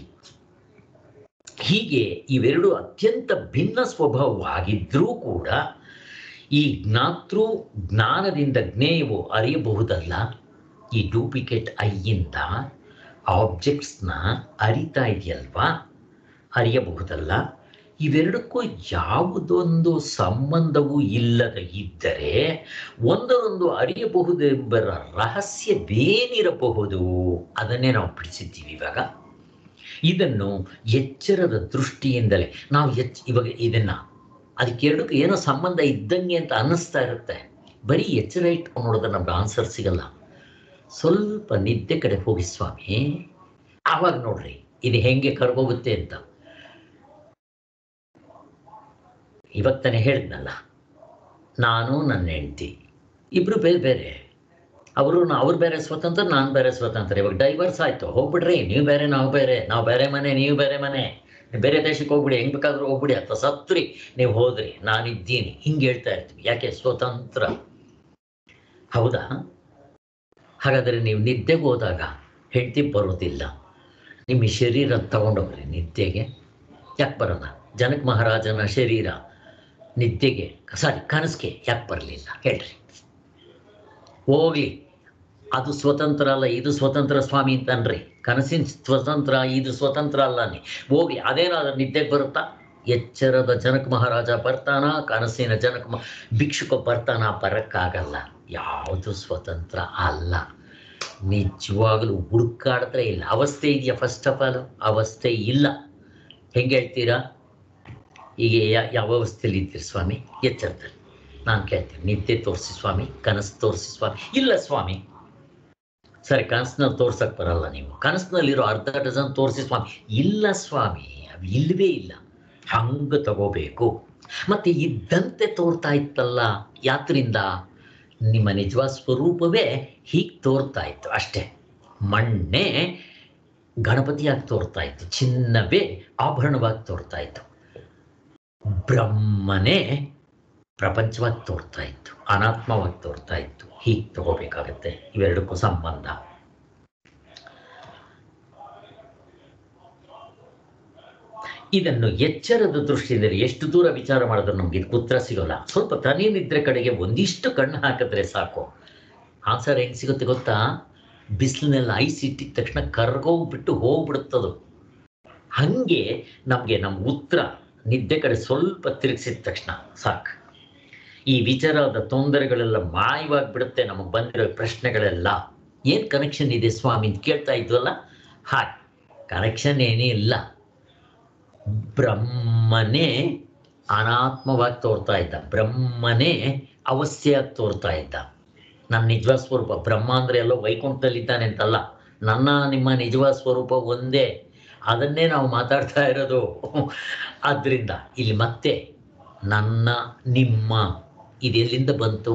ಹೀಗೆ ಇವೆರಡು ಅತ್ಯಂತ ಭಿನ್ನ ಸ್ವಭಾವವಾಗಿದ್ದರೂ ಕೂಡ ಈ ಜ್ಞಾತೃ ಜ್ಞಾನದಿಂದ ಜ್ಞೇಯವು ಅರಿಯಬಹುದಲ್ಲ ಈ ಡೂಪ್ಲಿಕೇಟ್ ಐಯಿಂದ ಆಬ್ಜೆಕ್ಟ್ಸ್ನ ಅರಿತಾ ಇದೆಯಲ್ವಾ ಅರಿಯಬಹುದಲ್ಲ ಇವೆರಡಕ್ಕೂ ಯಾವುದೊಂದು ಸಂಬಂಧವೂ ಇಲ್ಲದ ಇದ್ದರೆ ಒಂದರೊಂದು ಅರಿಯಬಹುದೆಂಬ ರಹಸ್ಯವೇನಿರಬಹುದು ಅದನ್ನೇ ನಾವು ಬಿಡಿಸಿದ್ದೀವಿ ಇವಾಗ ಇದನ್ನು ಎಚ್ಚರದ ದೃಷ್ಟಿಯಿಂದಲೇ ನಾವು ಎಚ್ ಇವಾಗ ಇದನ್ನ ಅದಕ್ಕೆರಡಕ್ಕೂ ಏನೋ ಸಂಬಂಧ ಇದ್ದಂಗೆ ಅಂತ ಅನ್ನಿಸ್ತಾ ಇರುತ್ತೆ ಬರೀ ಎಚ್ಚರ ಇಟ್ಕೊಂಡು ನೋಡಿದ್ರೆ ನಮ್ಗೆ ಆನ್ಸರ್ ಸಿಗಲ್ಲ ಸ್ವಲ್ಪ ನಿದ್ದೆ ಕಡೆ ಹೋಗಿ ಸ್ವಾಮಿ ಆವಾಗ ನೋಡ್ರಿ ಇದು ಹೆಂಗೆ ಕರ್ಗೋಗುತ್ತೆ ಅಂತ ಇವಾಗ ತಾನೇ ಹೇಳಿದ್ನಲ್ಲ ನಾನು ನನ್ನ ಹೆಂಡತಿ ಇಬ್ರು ಬೇರೆ ಬೇರೆ ಅವರು ಅವ್ರು ಬೇರೆ ಸ್ವತಂತ್ರ ನಾನು ಬೇರೆ ಸ್ವತಂತ್ರ ಇವಾಗ ಡೈವರ್ಸ್ ಆಯ್ತು ಹೋಗ್ಬಿಡ್ರಿ ನೀವು ಬೇರೆ ನಾವು ಬೇರೆ ನಾವು ಬೇರೆ ಮನೆ ನೀವು ಬೇರೆ ಮನೆ ನೀವು ಬೇರೆ ದೇಶಕ್ಕೆ ಹೋಗ್ಬಿಡಿ ಹೆಂಗ್ ಬೇಕಾದ್ರೂ ಹೋಗ್ಬಿಡಿ ಅಥವಾ ಸತ್ರಿ ನೀವು ಹೋದ್ರಿ ನಾನಿದ್ದೀನಿ ಹಿಂಗೆ ಹೇಳ್ತಾ ಇರ್ತೀವಿ ಯಾಕೆ ಸ್ವತಂತ್ರ ಹೌದಾ ಹಾಗಾದರೆ ನೀವು ನಿದ್ದೆಗೆ ಹೋದಾಗ ಹೆಂಡತಿ ಬರೋದಿಲ್ಲ ನಿಮ್ಮ ಈ ಶರೀರ ತಗೊಂಡೋಗ್ರಿ ನಿದ್ದೆಗೆ ಯಾಕೆ ಬರಲ್ಲ ಜನಕ ಮಹಾರಾಜನ ಶರೀರ ನಿದ್ದೆಗೆ ಸಾರಿ ಕನಸಿಗೆ ಯಾಕೆ ಬರಲಿಲ್ಲ ಹೇಳ್ರಿ ಹೋಗ್ಲಿ ಅದು ಸ್ವತಂತ್ರ ಅಲ್ಲ ಇದು ಸ್ವತಂತ್ರ ಸ್ವಾಮಿ ಅಂತನ್ರಿ ಕನಸಿನ ಸ್ವತಂತ್ರ ಇದು ಸ್ವತಂತ್ರ ಅಲ್ಲ ನೀ ಹೋಗ್ಲಿ ಅದೇನಾದ್ರೂ ನಿದ್ದೆಗೆ ಬರುತ್ತಾ ಎಚ್ಚರದ ಜನಕ ಮಹಾರಾಜ ಬರ್ತಾನ ಕನಸಿನ ಜನಕ ಮ ಭಿಕ್ಷುಕ ಬರ್ತಾನ ಬರಕ್ಕಾಗಲ್ಲ ಯಾವುದು ಸ್ವತಂತ್ರ ಅಲ್ಲ ನಿಜವಾಗಲೂ ಹುಡುಕಾಡಿದ್ರೆ ಇಲ್ಲ ಅವಸ್ಥೆ ಇದೆಯಾ ಫಸ್ಟ್ ಆಫ್ ಆಲ್ ಅವಸ್ಥೆ ಇಲ್ಲ ಹೆಂಗೆ ಹೇಳ್ತೀರಾ ಈಗ ಯಾ- ಯಾವ ಅವಸ್ಥೆಯಲ್ಲಿ ಇದ್ದೀರಿ ಸ್ವಾಮಿ ಎಚ್ಚರದಲ್ಲಿ ನಾನು ಕೇಳ್ತೀನಿ ನಿದ್ದೆ ತೋರಿಸಿ ಸ್ವಾಮಿ ಕನಸು ತೋರಿಸಿ ಸ್ವಾಮಿ ಇಲ್ಲ ಸ್ವಾಮಿ ಸರಿ ಕನಸಿನಲ್ಲಿ ತೋರ್ಸಕ್ ಬರಲ್ಲ ನೀವು ಕನಸಿನಲ್ಲಿರೋ ಅರ್ಧ ಡಜನ್ ತೋರಿಸಿ ಸ್ವಾಮಿ ಇಲ್ಲ ಸ್ವಾಮಿ ಅವು ಇಲ್ಲವೇ ಇಲ್ಲ ಹಂಗೆ ತಗೋಬೇಕು ಮತ್ತೆ ಇದ್ದಂತೆ ತೋರ್ತಾ ಇತ್ತಲ್ಲ ಯಾತ್ರಿಂದ ನಿಮ್ಮ ನಿಜವಾದ ಸ್ವರೂಪವೇ ಹೀಗೆ ತೋರ್ತಾ ಇತ್ತು ಅಷ್ಟೇ ಮಣ್ಣೆ ಗಣಪತಿಯಾಗಿ ತೋರ್ತಾ ಇತ್ತು ಚಿನ್ನವೇ ಆಭರಣವಾಗಿ ತೋರ್ತಾ ಇತ್ತು ಬ್ರಹ್ಮನೇ ಪ್ರಪಂಚವಾಗಿ ತೋರ್ತಾ ಇತ್ತು ಅನಾತ್ಮವಾಗಿ ತೋರ್ತಾ ಇತ್ತು ಹೀಗೆ ತಗೋಬೇಕಾಗತ್ತೆ ಇವೆರಡಕ್ಕೂ ಸಂಬಂಧ ಇದನ್ನು ಎಚ್ಚರದ ದೃಷ್ಟಿಯಲ್ಲಿ ಎಷ್ಟು ದೂರ ವಿಚಾರ ಮಾಡಿದ್ರೆ ನಮ್ಗೆ ಇದಕ್ಕೆ ಉತ್ತರ ಸಿಗೋಲ್ಲ ಸ್ವಲ್ಪ ತನಿ ನಿದ್ರೆ ಕಡೆಗೆ ಒಂದಿಷ್ಟು ಕಣ್ಣು ಹಾಕಿದ್ರೆ ಸಾಕು ಆನ್ಸರ್ ಹೆಂಗೆ ಸಿಗುತ್ತೆ ಗೊತ್ತಾ ಬಿಸಿಲಿನಲ್ಲಿ ಐಸ್ ಇಟ್ಟಿದ ತಕ್ಷಣ ಕರ್ಗೋಗ್ಬಿಟ್ಟು ಹೋಗ್ಬಿಡುತ್ತದು ಹಂಗೆ ನಮಗೆ ನಮ್ಮ ಉತ್ತರ ನಿದ್ದೆ ಕಡೆ ಸ್ವಲ್ಪ ತಿರುಗಿಸಿದ ತಕ್ಷಣ ಸಾಕು ಈ ವಿಚಾರದ ತೊಂದರೆಗಳೆಲ್ಲ ಮಾಯವಾಗಿಬಿಡುತ್ತೆ ನಮಗೆ ಬಂದಿರೋ ಪ್ರಶ್ನೆಗಳೆಲ್ಲ ಏನು ಕನೆಕ್ಷನ್ ಇದೆ ಸ್ವಾಮಿ ಅಂತ ಕೇಳ್ತಾ ಇದ್ವಲ್ಲ ಹಾಗೆ ಕನೆಕ್ಷನ್ ಏನೇ ಇಲ್ಲ ಬ್ರಹ್ಮನೇ ಅನಾತ್ಮವಾಗಿ ತೋರ್ತಾ ಇದ್ದ ಬ್ರಹ್ಮನೇ ಅವಸ್ಥೆಯಾಗಿ ತೋರ್ತಾ ಇದ್ದ ನನ್ನ ನಿಜವಾದ ಸ್ವರೂಪ ಬ್ರಹ್ಮ ಅಂದರೆ ಎಲ್ಲೋ ವೈಕುಂಠದಲ್ಲಿದ್ದಾನೆ ಅಂತಲ್ಲ ನನ್ನ ನಿಮ್ಮ ನಿಜವಾದ ಸ್ವರೂಪ ಒಂದೇ ಅದನ್ನೇ ನಾವು ಮಾತಾಡ್ತಾ ಇರೋದು ಆದ್ದರಿಂದ ಇಲ್ಲಿ ಮತ್ತೆ ನನ್ನ ನಿಮ್ಮ ಇದೆಲ್ಲಿಂದ ಬಂತು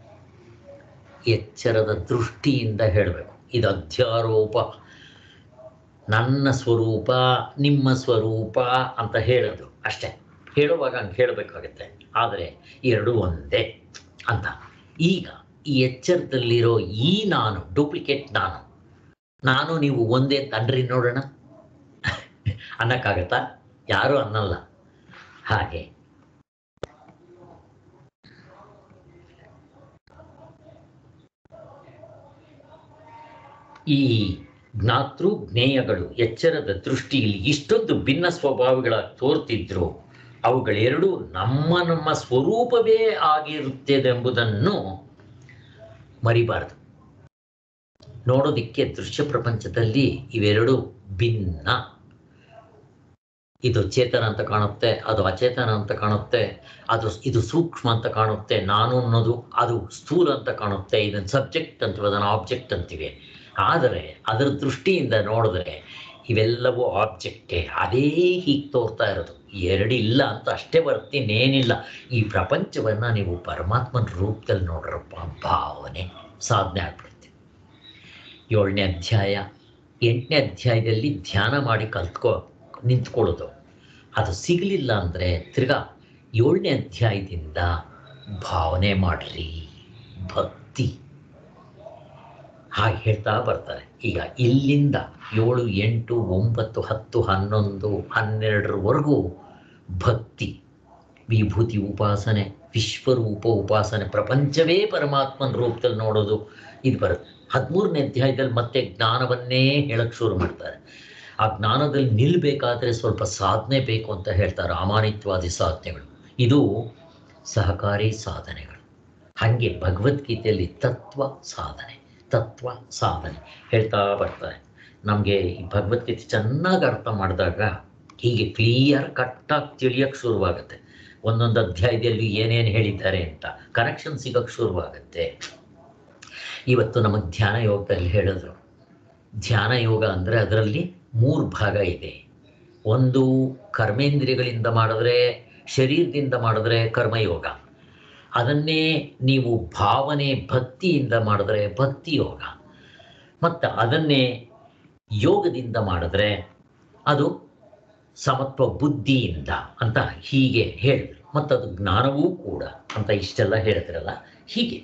ಎಚ್ಚರದ ದೃಷ್ಟಿಯಿಂದ ಹೇಳಬೇಕು ಇದು ಅಧ್ಯಾರೋಪ ನನ್ನ ಸ್ವರೂಪ ನಿಮ್ಮ ಸ್ವರೂಪ ಅಂತ ಹೇಳೋದು ಅಷ್ಟೇ ಹೇಳುವಾಗ ಹಂಗೆ ಹೇಳಬೇಕಾಗತ್ತೆ ಆದರೆ ಎರಡೂ ಒಂದೇ ಅಂತ ಈಗ ಈ ಎಚ್ಚರದಲ್ಲಿರೋ ಈ ನಾನು ಡೂಪ್ಲಿಕೇಟ್ ನಾನು ನಾನು ನೀವು ಒಂದೇ ತನ್ರಿ ನೋಡೋಣ ಅನ್ನಕ್ಕಾಗತ್ತಾ ಯಾರೂ ಅನ್ನಲ್ಲ ಹಾಗೆ ಈ ಜ್ಞಾತೃ ಜ್ಞೇಯಗಳು ಎಚ್ಚರದ ದೃಷ್ಟಿಯಲ್ಲಿ ಇಷ್ಟೊಂದು ಭಿನ್ನ ಸ್ವಭಾವಗಳಾಗಿ ತೋರ್ತಿದ್ರು ಅವುಗಳೆರಡೂ ನಮ್ಮ ನಮ್ಮ ಸ್ವರೂಪವೇ ಆಗಿರುತ್ತದೆಂಬುದನ್ನು ಮರಿಬಾರದು ನೋಡೋದಿಕ್ಕೆ ದೃಶ್ಯ ಪ್ರಪಂಚದಲ್ಲಿ ಇವೆರಡು ಭಿನ್ನ ಇದು ಚೇತನ ಅಂತ ಕಾಣುತ್ತೆ ಅದು ಅಚೇತನ ಅಂತ ಕಾಣುತ್ತೆ ಅದು ಇದು ಸೂಕ್ಷ್ಮ ಅಂತ ಕಾಣುತ್ತೆ ನಾನು ಅನ್ನೋದು ಅದು ಸ್ಥೂಲ ಅಂತ ಕಾಣುತ್ತೆ ಇದನ್ನು ಸಬ್ಜೆಕ್ಟ್ ಅಂತೀವಿ ಅದನ್ನು ಆಬ್ಜೆಕ್ಟ್ ಅಂತೀವಿ ಆದರೆ ಅದರ ದೃಷ್ಟಿಯಿಂದ ನೋಡಿದ್ರೆ ಇವೆಲ್ಲವೂ ಆಬ್ಜೆಕ್ಟೇ ಅದೇ ಹೀಗೆ ತೋರ್ತಾ ಇರೋದು ಎರಡಿಲ್ಲ ಅಂತ ಅಷ್ಟೇ ಬರ್ತೀನೇನಿಲ್ಲ ಈ ಪ್ರಪಂಚವನ್ನು ನೀವು ಪರಮಾತ್ಮನ ರೂಪದಲ್ಲಿ ನೋಡ್ರಪ್ಪ ಭಾವನೆ ಸಾಧನೆ ಆಗ್ಬಿಡುತ್ತೆ ಏಳನೇ ಅಧ್ಯಾಯ ಎಂಟನೇ ಅಧ್ಯಾಯದಲ್ಲಿ ಧ್ಯಾನ ಮಾಡಿ ಕಲ್ತ್ಕೊ ನಿಂತ್ಕೊಳ್ಳೋದು ಅದು ಸಿಗಲಿಲ್ಲ ಅಂದರೆ ತಿರ್ಗಾ ಏಳನೇ ಅಧ್ಯಾಯದಿಂದ ಭಾವನೆ ಮಾಡ್ರಿ ಭಕ್ತಿ ಹಾಗೆ ಹೇಳ್ತಾ ಬರ್ತಾರೆ ಈಗ ಇಲ್ಲಿಂದ ಏಳು ಎಂಟು ಒಂಬತ್ತು ಹತ್ತು ಹನ್ನೊಂದು ಹನ್ನೆರಡರವರೆಗೂ ಭಕ್ತಿ ವಿಭೂತಿ ಉಪಾಸನೆ ವಿಶ್ವರೂಪ ಉಪಾಸನೆ ಪ್ರಪಂಚವೇ ಪರಮಾತ್ಮನ ರೂಪದಲ್ಲಿ ನೋಡೋದು ಇದು ಬರುತ್ತೆ ಹದಿಮೂರನೇ ಅಧ್ಯಾಯದಲ್ಲಿ ಮತ್ತೆ ಜ್ಞಾನವನ್ನೇ ಹೇಳಕ್ಕೆ ಶುರು ಮಾಡ್ತಾರೆ ಆ ಜ್ಞಾನದಲ್ಲಿ ನಿಲ್ಲಬೇಕಾದ್ರೆ ಸ್ವಲ್ಪ ಸಾಧನೆ ಬೇಕು ಅಂತ ಹೇಳ್ತಾರೆ ಅಮಾನಿತ್ವಾದಿ ಸಾಧನೆಗಳು ಇದು ಸಹಕಾರಿ ಸಾಧನೆಗಳು ಹಾಗೆ ಭಗವದ್ಗೀತೆಯಲ್ಲಿ ತತ್ವ ಸಾಧನೆ ತತ್ವ ಸಾಧನೆ ಹೇಳ್ತಾ ಬರ್ತಾರೆ ನಮಗೆ ಈ ಭಗವದ್ಗೀತೆ ಚೆನ್ನಾಗಿ ಅರ್ಥ ಮಾಡಿದಾಗ ಹೀಗೆ ಕ್ಲಿಯರ್ ಕಟ್ಟಾಗಿ ತಿಳಿಯೋಕ್ಕೆ ಶುರುವಾಗುತ್ತೆ ಒಂದೊಂದು ಅಧ್ಯಾಯದಲ್ಲಿ ಏನೇನು ಹೇಳಿದ್ದಾರೆ ಅಂತ ಕನೆಕ್ಷನ್ ಸಿಗೋಕ್ಕೆ ಶುರುವಾಗುತ್ತೆ ಇವತ್ತು ನಮಗೆ ಧ್ಯಾನ ಯೋಗದಲ್ಲಿ ಹೇಳಿದ್ರು ಧ್ಯಾನ ಯೋಗ ಅಂದರೆ ಅದರಲ್ಲಿ ಮೂರು ಭಾಗ ಇದೆ ಒಂದು ಕರ್ಮೇಂದ್ರಿಯಗಳಿಂದ ಮಾಡಿದ್ರೆ ಶರೀರದಿಂದ ಮಾಡಿದ್ರೆ ಕರ್ಮಯೋಗ ಅದನ್ನೇ ನೀವು ಭಾವನೆ ಭಕ್ತಿಯಿಂದ ಮಾಡಿದ್ರೆ ಭಕ್ತಿ ಯೋಗ ಮತ್ತು ಅದನ್ನೇ ಯೋಗದಿಂದ ಮಾಡಿದ್ರೆ ಅದು ಸಮತ್ವ ಬುದ್ಧಿಯಿಂದ ಅಂತ ಹೀಗೆ ಹೇಳಿದ್ರು ಮತ್ತು ಅದು ಜ್ಞಾನವೂ ಕೂಡ ಅಂತ ಇಷ್ಟೆಲ್ಲ ಹೇಳಿದ್ರಲ್ಲ ಹೀಗೆ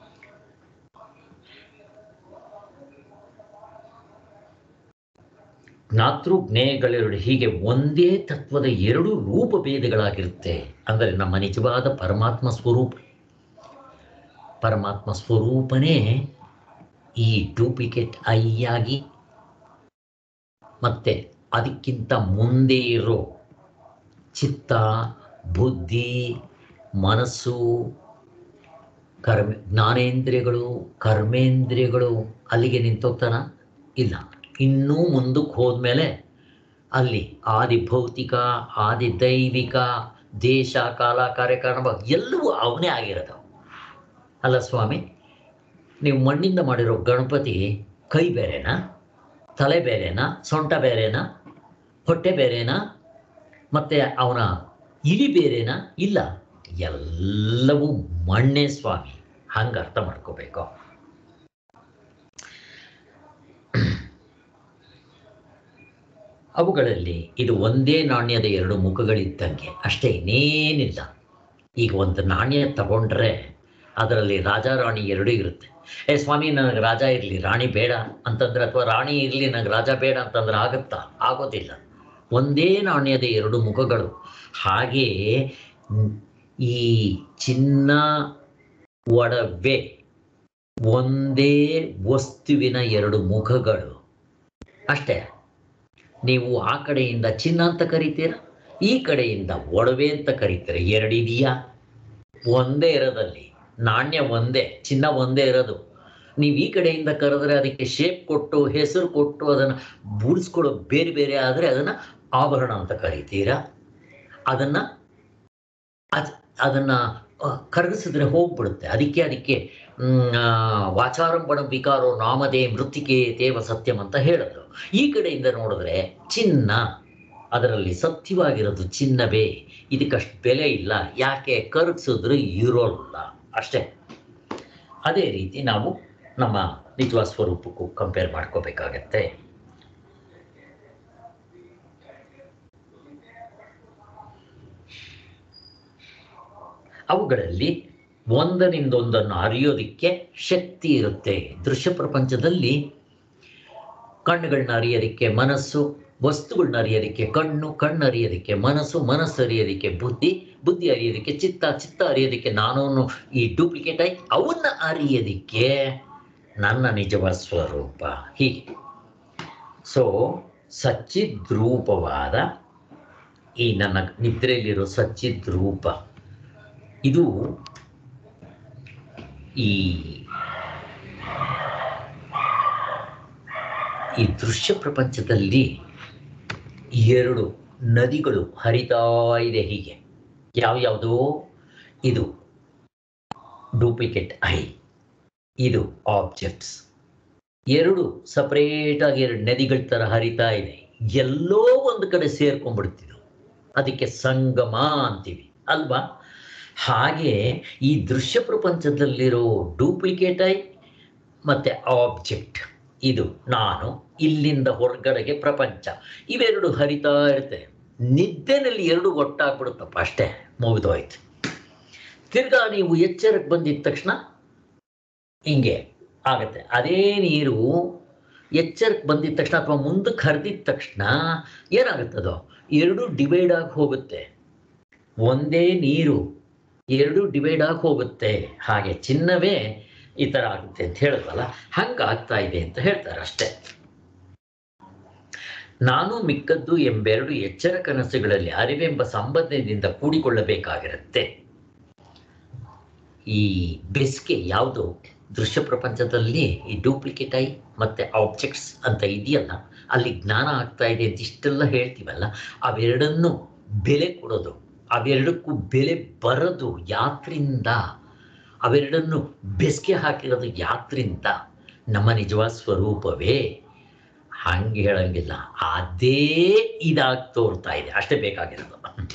ಜ್ಞಾತೃ ಜ್ಞೇಯಗಳೆರಡು ಹೀಗೆ ಒಂದೇ ತತ್ವದ ಎರಡು ರೂಪಭೇದಗಳಾಗಿರುತ್ತೆ ಅಂದರೆ ನಮ್ಮ ನಿಜವಾದ ಪರಮಾತ್ಮ ಸ್ವರೂಪ ಪರಮಾತ್ಮ ಸ್ವರೂಪನೇ ಈ ಡೂಪ್ಲಿಕೇಟ್ ಐಯಾಗಿ ಮತ್ತೆ ಅದಕ್ಕಿಂತ ಮುಂದೆ ಇರೋ ಚಿತ್ತ ಬುದ್ಧಿ ಮನಸ್ಸು ಕರ್ಮ ಜ್ಞಾನೇಂದ್ರಿಯಗಳು ಕರ್ಮೇಂದ್ರಿಯಗಳು ಅಲ್ಲಿಗೆ ನಿಂತೋಗ್ತಾನ ಇಲ್ಲ ಇನ್ನೂ ಮುಂದಕ್ಕೆ ಹೋದ್ಮೇಲೆ ಅಲ್ಲಿ ಆದಿ ಭೌತಿಕ ಆದಿ ದೈವಿಕ ದೇಶ ಕಾಲ ಕಾರ್ಯಕಾರಣ ಎಲ್ಲವೂ ಅವನೇ ಆಗಿರೋದು ಅಲ್ಲ ಸ್ವಾಮಿ ನೀವು ಮಣ್ಣಿಂದ ಮಾಡಿರೋ ಗಣಪತಿ ಕೈ ಬೇರೆನಾ ತಲೆ ಬೇರೆನಾ ಸೊಂಟ ಬೇರೆನಾ ಹೊಟ್ಟೆ ಬೇರೆನಾ ಮತ್ತು ಅವನ ಇಲಿ ಬೇರೆನಾ ಇಲ್ಲ ಎಲ್ಲವೂ ಮಣ್ಣೇ ಸ್ವಾಮಿ ಹಂಗೆ ಅರ್ಥ ಮಾಡ್ಕೋಬೇಕು ಅವುಗಳಲ್ಲಿ ಇದು ಒಂದೇ ನಾಣ್ಯದ ಎರಡು ಮುಖಗಳಿದ್ದಂಗೆ ಅಷ್ಟೇ ಇನ್ನೇನಿಲ್ಲ ಈಗ ಒಂದು ನಾಣ್ಯ ತಗೊಂಡ್ರೆ ಅದರಲ್ಲಿ ರಾಜ ರಾಣಿ ಎರಡೂ ಇರುತ್ತೆ ಏ ಸ್ವಾಮಿ ನನಗೆ ರಾಜ ಇರಲಿ ರಾಣಿ ಬೇಡ ಅಂತಂದ್ರೆ ಅಥವಾ ರಾಣಿ ಇರಲಿ ನನಗೆ ರಾಜ ಬೇಡ ಅಂತಂದ್ರೆ ಆಗುತ್ತಾ ಆಗೋದಿಲ್ಲ ಒಂದೇ ನಾಣ್ಯದ ಎರಡು ಮುಖಗಳು ಹಾಗೆಯೇ ನ್- ಈ ಚಿನ್ನ ಒಡವೆ ಒಂದೇ ವಸ್ತುವಿನ ಎರಡು ಮುಖಗಳು ಅಷ್ಟೇ ನೀವು ಆ ಕಡೆಯಿಂದ ಚಿನ್ನ ಅಂತ ಕರಿತೀರ ಈ ಕಡೆಯಿಂದ ಒಡವೆ ಅಂತ ಕರಿತೀರ ಎರಡಿದೆಯಾ ಒಂದೇ ಇರೋದಲ್ಲಿ ನಾಣ್ಯ ಒಂದೇ ಚಿನ್ನ ಒಂದೇ ಇರೋದು ನೀವು ಈ ಕಡೆಯಿಂದ ಕರೆದ್ರೆ ಅದಕ್ಕೆ ಶೇಪ್ ಕೊಟ್ಟು ಹೆಸರು ಕೊಟ್ಟು ಅದನ್ನು ಬೂಡಿಸ್ಕೊಳ್ಳೋ ಬೇರೆ ಬೇರೆ ಆದರೆ ಅದನ್ನು ಆಭರಣ ಅಂತ ಕರಿತೀರಾ ಅದನ್ನು ಅದ್ ಅದನ್ನು ಕರಗಿಸಿದ್ರೆ ಹೋಗ್ಬಿಡುತ್ತೆ ಅದಕ್ಕೆ ಅದಕ್ಕೆ ಮ್, ಆ, ವಾಚಾರಂಭಣ ವಿಕಾರೋ ನಾಮದೇ ಮೃತ್ತಿಕೆ ತೇವ ಸತ್ಯಂ ಅಂತ ಹೇಳೋದು ಈ ಕಡೆಯಿಂದ ನೋಡಿದ್ರೆ ಚಿನ್ನ ಅದರಲ್ಲಿ ಸತ್ಯವಾಗಿರೋದು ಚಿನ್ನವೇ ಇದಕ್ಕಷ್ಟು ಬೆಲೆ ಇಲ್ಲ ಯಾಕೆ ಕರಗಿಸಿದ್ರೆ ಇರೋಲ್ಲ ಅಷ್ಟೇ ಅದೇ ರೀತಿ ನಾವು ನಮ್ಮ ನಿಜವಾದ ಸ್ವರೂಪಕ್ಕೂ ಕಂಪೇರ್ ಮಾಡ್ಕೋಬೇಕಾಗತ್ತೆ ಅವುಗಳಲ್ಲಿ ಒಂದರಿಂದೊಂದನ್ನು ಅರಿಯೋದಕ್ಕೆ ಶಕ್ತಿ ಇರುತ್ತೆ ದೃಶ್ಯ ಪ್ರಪಂಚದಲ್ಲಿ ಕಣ್ಣುಗಳನ್ನ ಅರಿಯೋದಕ್ಕೆ ಮನಸ್ಸು ವಸ್ತುಗಳನ್ನ ಅರಿಯೋದಕ್ಕೆ ಕಣ್ಣು ಕಣ್ಣು ಅರಿಯೋದಕ್ಕೆ ಮನಸ್ಸು ಮನಸ್ಸು ಅರಿಯೋದಕ್ಕೆ ಬುದ್ಧಿ ಬುದ್ಧಿ ಅರಿಯೋದಕ್ಕೆ ಚಿತ್ತ ಚಿತ್ತ ಅರಿಯೋದಕ್ಕೆ ನಾನು ಈ ಡೂಪ್ಲಿಕೇಟ್ ಆಗಿ ಅವನ್ನ ಅರಿಯೋದಕ್ಕೆ ನನ್ನ ನಿಜವಾದ ಸ್ವರೂಪ ಹೀಗೆ ಸೊ ಸಚ್ಚಿದ್ರೂಪವಾದ ಈ ನನ್ನ ನಿದ್ರೆಯಲ್ಲಿರೋ ಸಚ್ಚಿದ್ರೂಪ ಇದು ಈ ಈ ದೃಶ್ಯ ಪ್ರಪಂಚದಲ್ಲಿ ಎರಡು ನದಿಗಳು ಹರಿತಾ ಇದೆ ಹೀಗೆ ಯಾವ್ಯಾವುದೋ ಇದು ಡೂಪ್ಲಿಕೇಟ್ ಐ ಇದು ಆಬ್ಜೆಕ್ಟ್ಸ್ ಎರಡು ಸಪರೇಟ್ ಆಗಿ ಎರಡು ನದಿಗಳ ತರ ಹರಿತಾ ಇದೆ ಎಲ್ಲೋ ಒಂದು ಕಡೆ ಸೇರ್ಕೊಂಡ್ಬಿಡ್ತಿದ್ವು ಅದಕ್ಕೆ ಸಂಗಮ ಅಂತೀವಿ ಅಲ್ವಾ ಹಾಗೆ ಈ ದೃಶ್ಯ ಪ್ರಪಂಚದಲ್ಲಿರೋ ಡೂಪ್ಲಿಕೇಟ್ ಐ ಮತ್ತೆ ಆಬ್ಜೆಕ್ಟ್ ಇದು ನಾನು ಇಲ್ಲಿಂದ ಹೊರಗಡೆಗೆ ಪ್ರಪಂಚ ಇವೆರಡು ಹರಿತಾ ಇರುತ್ತೆ ನಿದ್ದೆನಲ್ಲಿ ಎರಡು ಒಟ್ಟಾಗ್ಬಿಡುತ್ತಪ್ಪ ಅಷ್ಟೇ ಮುಗಿದೋಯ್ತು ತಿರ್ಗಾ ನೀವು ಎಚ್ಚರಕ್ಕೆ ಬಂದಿದ ತಕ್ಷಣ ಹಿಂಗೆ ಆಗತ್ತೆ ಅದೇ ನೀರು ಎಚ್ಚರಕ್ಕೆ ಬಂದಿದ ತಕ್ಷಣ ಅಥವಾ ಮುಂದಕ್ಕೆ ಹರಿದಿದ ತಕ್ಷಣ ಏನಾಗುತ್ತದೋ ಎರಡು ಡಿವೈಡ್ ಆಗಿ ಹೋಗುತ್ತೆ ಒಂದೇ ನೀರು ಎರಡು ಡಿವೈಡ್ ಆಗಿ ಹೋಗುತ್ತೆ ಹಾಗೆ ಚಿನ್ನವೇ ಈ ಥರ ಆಗುತ್ತೆ ಅಂತ ಹೇಳಿದ್ವಲ್ಲ ಹಂಗೆ ಆಗ್ತಾ ಇದೆ ಅಂತ ಹೇಳ್ತಾರೆ ಅಷ್ಟೇ ನಾನು ಮಿಕ್ಕದ್ದು ಎಂಬೆರಡು ಎಚ್ಚರ ಕನಸುಗಳಲ್ಲಿ ಅರಿವೆಂಬ ಸಂಬಂಧದಿಂದ ಕೂಡಿಕೊಳ್ಳಬೇಕಾಗಿರುತ್ತೆ ಈ ಬೆಸ್ಗೆ ಯಾವುದು ದೃಶ್ಯ ಪ್ರಪಂಚದಲ್ಲಿ ಈ ಡೂಪ್ಲಿಕೇಟ್ ಐ ಮತ್ತೆ ಆಬ್ಜೆಕ್ಟ್ಸ್ ಅಂತ ಇದೆಯಲ್ಲ ಅಲ್ಲಿ ಜ್ಞಾನ ಆಗ್ತಾ ಇದೆ ಅಂತ ಇಷ್ಟೆಲ್ಲ ಹೇಳ್ತೀವಲ್ಲ ಅವೆರಡನ್ನು ಬೆಲೆ ಕೊಡೋದು ಅವೆರಡಕ್ಕೂ ಬೆಲೆ ಬರೋದು ಯಾತ್ರಿಂದ ಅವೆರಡನ್ನು ಬೆಸ್ಗೆ ಹಾಕಿರೋದು ಯಾತ್ರಿಂದ ನಮ್ಮ ನಿಜವಾದ ಸ್ವರೂಪವೇ ಹಂಗೆ ಹೇಳಂಗಿಲ್ಲ ಅದೇ ಇದಾಗಿ ತೋರ್ತಾ ಇದೆ ಅಷ್ಟೇ ಬೇಕಾಗಿರೋದು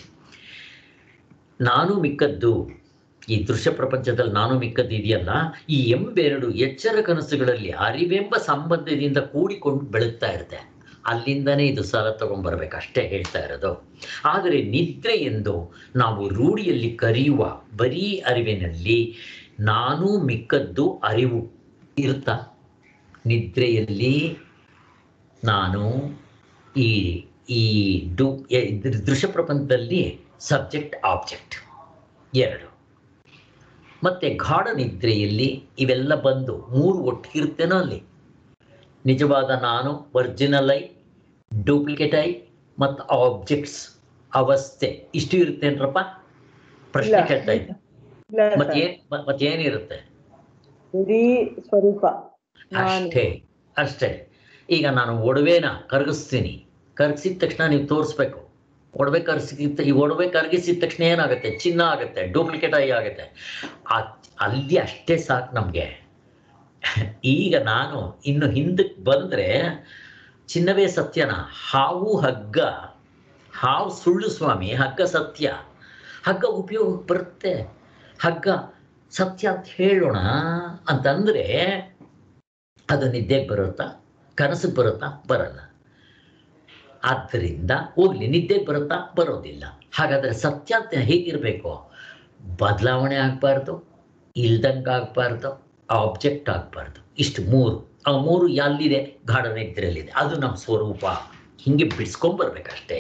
ನಾನು ಮಿಕ್ಕದ್ದು ಈ ದೃಶ್ಯ ಪ್ರಪಂಚದಲ್ಲಿ ನಾನು ಮಿಕ್ಕದ್ದು ಇದೆಯಲ್ಲ ಈ ಎಂಬೆರಡು ಎಚ್ಚರ ಕನಸುಗಳಲ್ಲಿ ಅರಿವೆಂಬ ಸಂಬಂಧದಿಂದ ಕೂಡಿಕೊಂಡು ಬೆಳಗ್ತಾ ಇರುತ್ತೆ ಅಲ್ಲಿಂದನೇ ಇದು ಸಾಲ ತಗೊಂಡ್ಬರ್ಬೇಕು ಅಷ್ಟೇ ಹೇಳ್ತಾ ಇರೋದು ಆದರೆ ನಿದ್ರೆ ಎಂದು ನಾವು ರೂಢಿಯಲ್ಲಿ ಕರೆಯುವ ಬರೀ ಅರಿವಿನಲ್ಲಿ ನಾನು ಮಿಕ್ಕದ್ದು ಅರಿವು ಇರುತ್ತಾ ನಿದ್ರೆಯಲ್ಲಿ ನಾನು ಈ ಈ ಡು ಎ- ಇದ್ರ ದೃಶ್ಯ ಪ್ರಪಂಚದಲ್ಲಿ ಸಬ್ಜೆಕ್ಟ್ ಆಬ್ಜೆಕ್ಟ್ ಎರಡು ಮತ್ತೆ ಗಾಢ ನಿದ್ರೆಯಲ್ಲಿ ಇವೆಲ್ಲ ಬಂದು ಮೂರು ಒಟ್ಟಿಗಿರುತ್ತೇನೋ ಅಲ್ಲಿ ನಿಜವಾದ ನಾನು ಒರಿಜಿನಲ್ ಐ ಡೂಪ್ಲಿಕೇಟ್ ಐ ಮತ್ತು ಆಬ್ಜೆಕ್ಟ್ಸ್ ಅವಸ್ಥೆ ಇಷ್ಟು ಇರುತ್ತೇನ್ರಪ್ಪ ಪ್ರಶ್ನೆ ಇಲ್ಲ. ಕೇಳ್ತಾ ಇದ್ದೆ ಇಲ್ಲ ಮತ್ತೆ ಸರ್ ಏನ್ ಮ- ಮತ್ತೇನಿರುತ್ತೆ ಇಡೀ ಸ್ವರೂಪ ನಾನು ಅಷ್ಟೇ ಅಷ್ಟೇ ಈಗ ನಾನು ಒಡವೆನ ಕರಗಿಸ್ತೀನಿ ಕರಗಿಸಿದ ತಕ್ಷಣ ನೀವು ತೋರಿಸ್ಬೇಕು ಒಡವೆ ಕರಗಿಸಿದ ಈ ಒಡವೆ ಕರಗಿಸಿದ ತಕ್ಷಣ ಏನಾಗುತ್ತೆ ಚಿನ್ನ ಆಗುತ್ತೆ ಡೂಪ್ಲಿಕೇಟ್ ಆಗಿ ಆಗುತ್ತೆ ಆ- ಅಲ್ಲಿ ಅಷ್ಟೇ ಸಾಕು ನಮಗೆ ಈಗ ನಾನು ಇನ್ನು ಹಿಂದಕ್ಕೆ ಬಂದರೆ ಚಿನ್ನವೇ ಸತ್ಯನ ಹಾವು ಹಗ್ಗ ಹಾವು ಸುಳ್ಳು ಸ್ವಾಮಿ ಹಗ್ಗ ಸತ್ಯ ಹಗ್ಗ ಉಪಯೋಗಕ್ಕೆ ಬರುತ್ತೆ ಹಗ್ಗ ಸತ್ಯ ಅಂತ ಹೇಳೋಣ ಅಂತಂದ್ರೆ ಅದು ನಿದ್ದೆಗೆ ಬರುತ್ತಾ ಕನಸಿಗೆ ಬರುತ್ತಾ ಬರಲ್ಲ ಆದ್ದರಿಂದ ಹೋಗ್ಲಿ ನಿದ್ದೆಗೆ ಬರುತ್ತಾ ಬರೋದಿಲ್ಲ ಹಾಗಾದ್ರೆ ಸತ್ಯ ಅಂತ ಹೇಗಿರಬೇಕು ಬದಲಾವಣೆ ಆಗಬಾರ್ದು ಇಲ್ದಂಗೆ ಆಗಬಾರ್ದು ಆಬ್ಜೆಕ್ಟ್ ಆಗಬಾರ್ದು ಇಷ್ಟು ಮೂರು ಆ ಮೂರು ಎಲ್ಲಿದೆ ಗಾಢ ನಿದ್ರೆಯಲ್ಲಿದೆ ಅದು ನಮ್ಮ ಸ್ವರೂಪ ಹಿಂಗೆ ಬಿಡಿಸ್ಕೊಂಬರ್ಬೇಕಷ್ಟೇ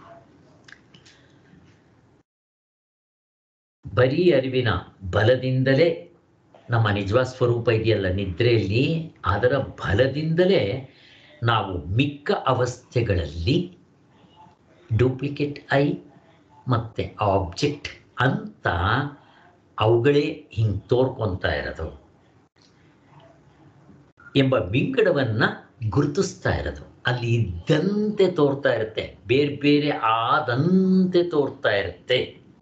ಬರೀ ಅರಿವಿನ ಬಲದಿಂದಲೇ ನಮ್ಮ ನಿಜವಾದ ಸ್ವರೂಪ ಇದೆಯಲ್ಲ ನಿದ್ರೆಯಲ್ಲಿ ಅದರ ಬಲದಿಂದಲೇ ನಾವು ಮಿಕ್ಕ ಅವಸ್ಥೆಗಳಲ್ಲಿ ಡೂಪ್ಲಿಕೇಟ್ ಐ ಮತ್ತು ಆಬ್ಜೆಕ್ಟ್ ಅಂತ ಅವುಗಳೇ ಹಿಂಗೆ ತೋರ್ಕೊತಾ ಇರೋದು ಎಂಬ ವಿಂಗಡವನ್ನು ಗುರುತಿಸ್ತಾ ಇರೋದು ಅಲ್ಲಿ ಇದ್ದಂತೆ ತೋರ್ತಾ ಇರುತ್ತೆ ಬೇರೆ ಬೇರೆ ಆದಂತೆ ತೋರ್ತಾ ಇರುತ್ತೆ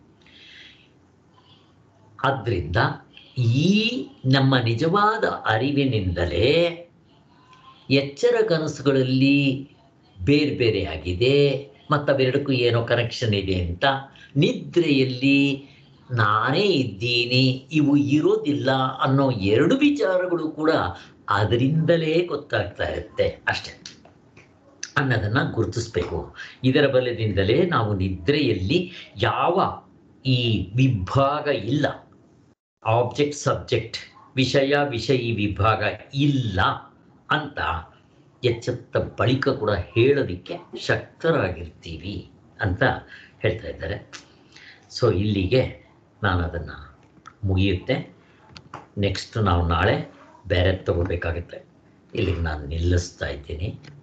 ಆದ್ರಿಂದ ಈ ನಮ್ಮ ನಿಜವಾದ ಅರಿವಿನಿಂದಲೇ ಎಚ್ಚರ ಕನಸುಗಳಲ್ಲಿ ಬೇರೆ ಬೇರೆ ಆಗಿದೆ ಮತ್ತು ಅವೆರಡಕ್ಕೂ ಏನೋ ಕನೆಕ್ಷನ್ ಇದೆ ಅಂತ ನಿದ್ರೆಯಲ್ಲಿ ನಾನೇ ಇದ್ದೀನಿ ಇವು ಇರೋದಿಲ್ಲ ಅನ್ನೋ ಎರಡು ವಿಚಾರಗಳು ಕೂಡ ಅದರಿಂದಲೇ ಗೊತ್ತಾಗ್ತಾ ಇರುತ್ತೆ ಅಷ್ಟೆ ಅನ್ನೋದನ್ನು ಗುರುತಿಸ್ಬೇಕು ಇದರ ಬಲದಿಂದಲೇ ನಾವು ನಿದ್ರೆಯಲ್ಲಿ ಯಾವ ಈ ವಿಭಾಗ ಇಲ್ಲ ಆಬ್ಜೆಕ್ಟ್ ಸಬ್ಜೆಕ್ಟ್ ವಿಷಯ ವಿಷಯಿ ವಿಭಾಗ ಇಲ್ಲ ಅಂತ ಎಚ್ಚೆತ್ತ ಬಳಿಕ ಕೂಡ ಹೇಳೋದಕ್ಕೆ ಶಕ್ತರಾಗಿರ್ತೀವಿ ಅಂತ ಹೇಳ್ತಾ ಇದ್ದಾರೆ ಸೊ ಇಲ್ಲಿಗೆ ನಾನು ಅದನ್ನು ಮುಗಿಯುತ್ತೆ ನೆಕ್ಸ್ಟ್ ನಾವು ನಾಳೆ ಬೇರೆ ತಗೋಬೇಕಾಗುತ್ತೆ ಇಲ್ಲಿಗೆ ನಾನು ನಿಲ್ಲಿಸ್ತಾ ಇದ್ದೀನಿ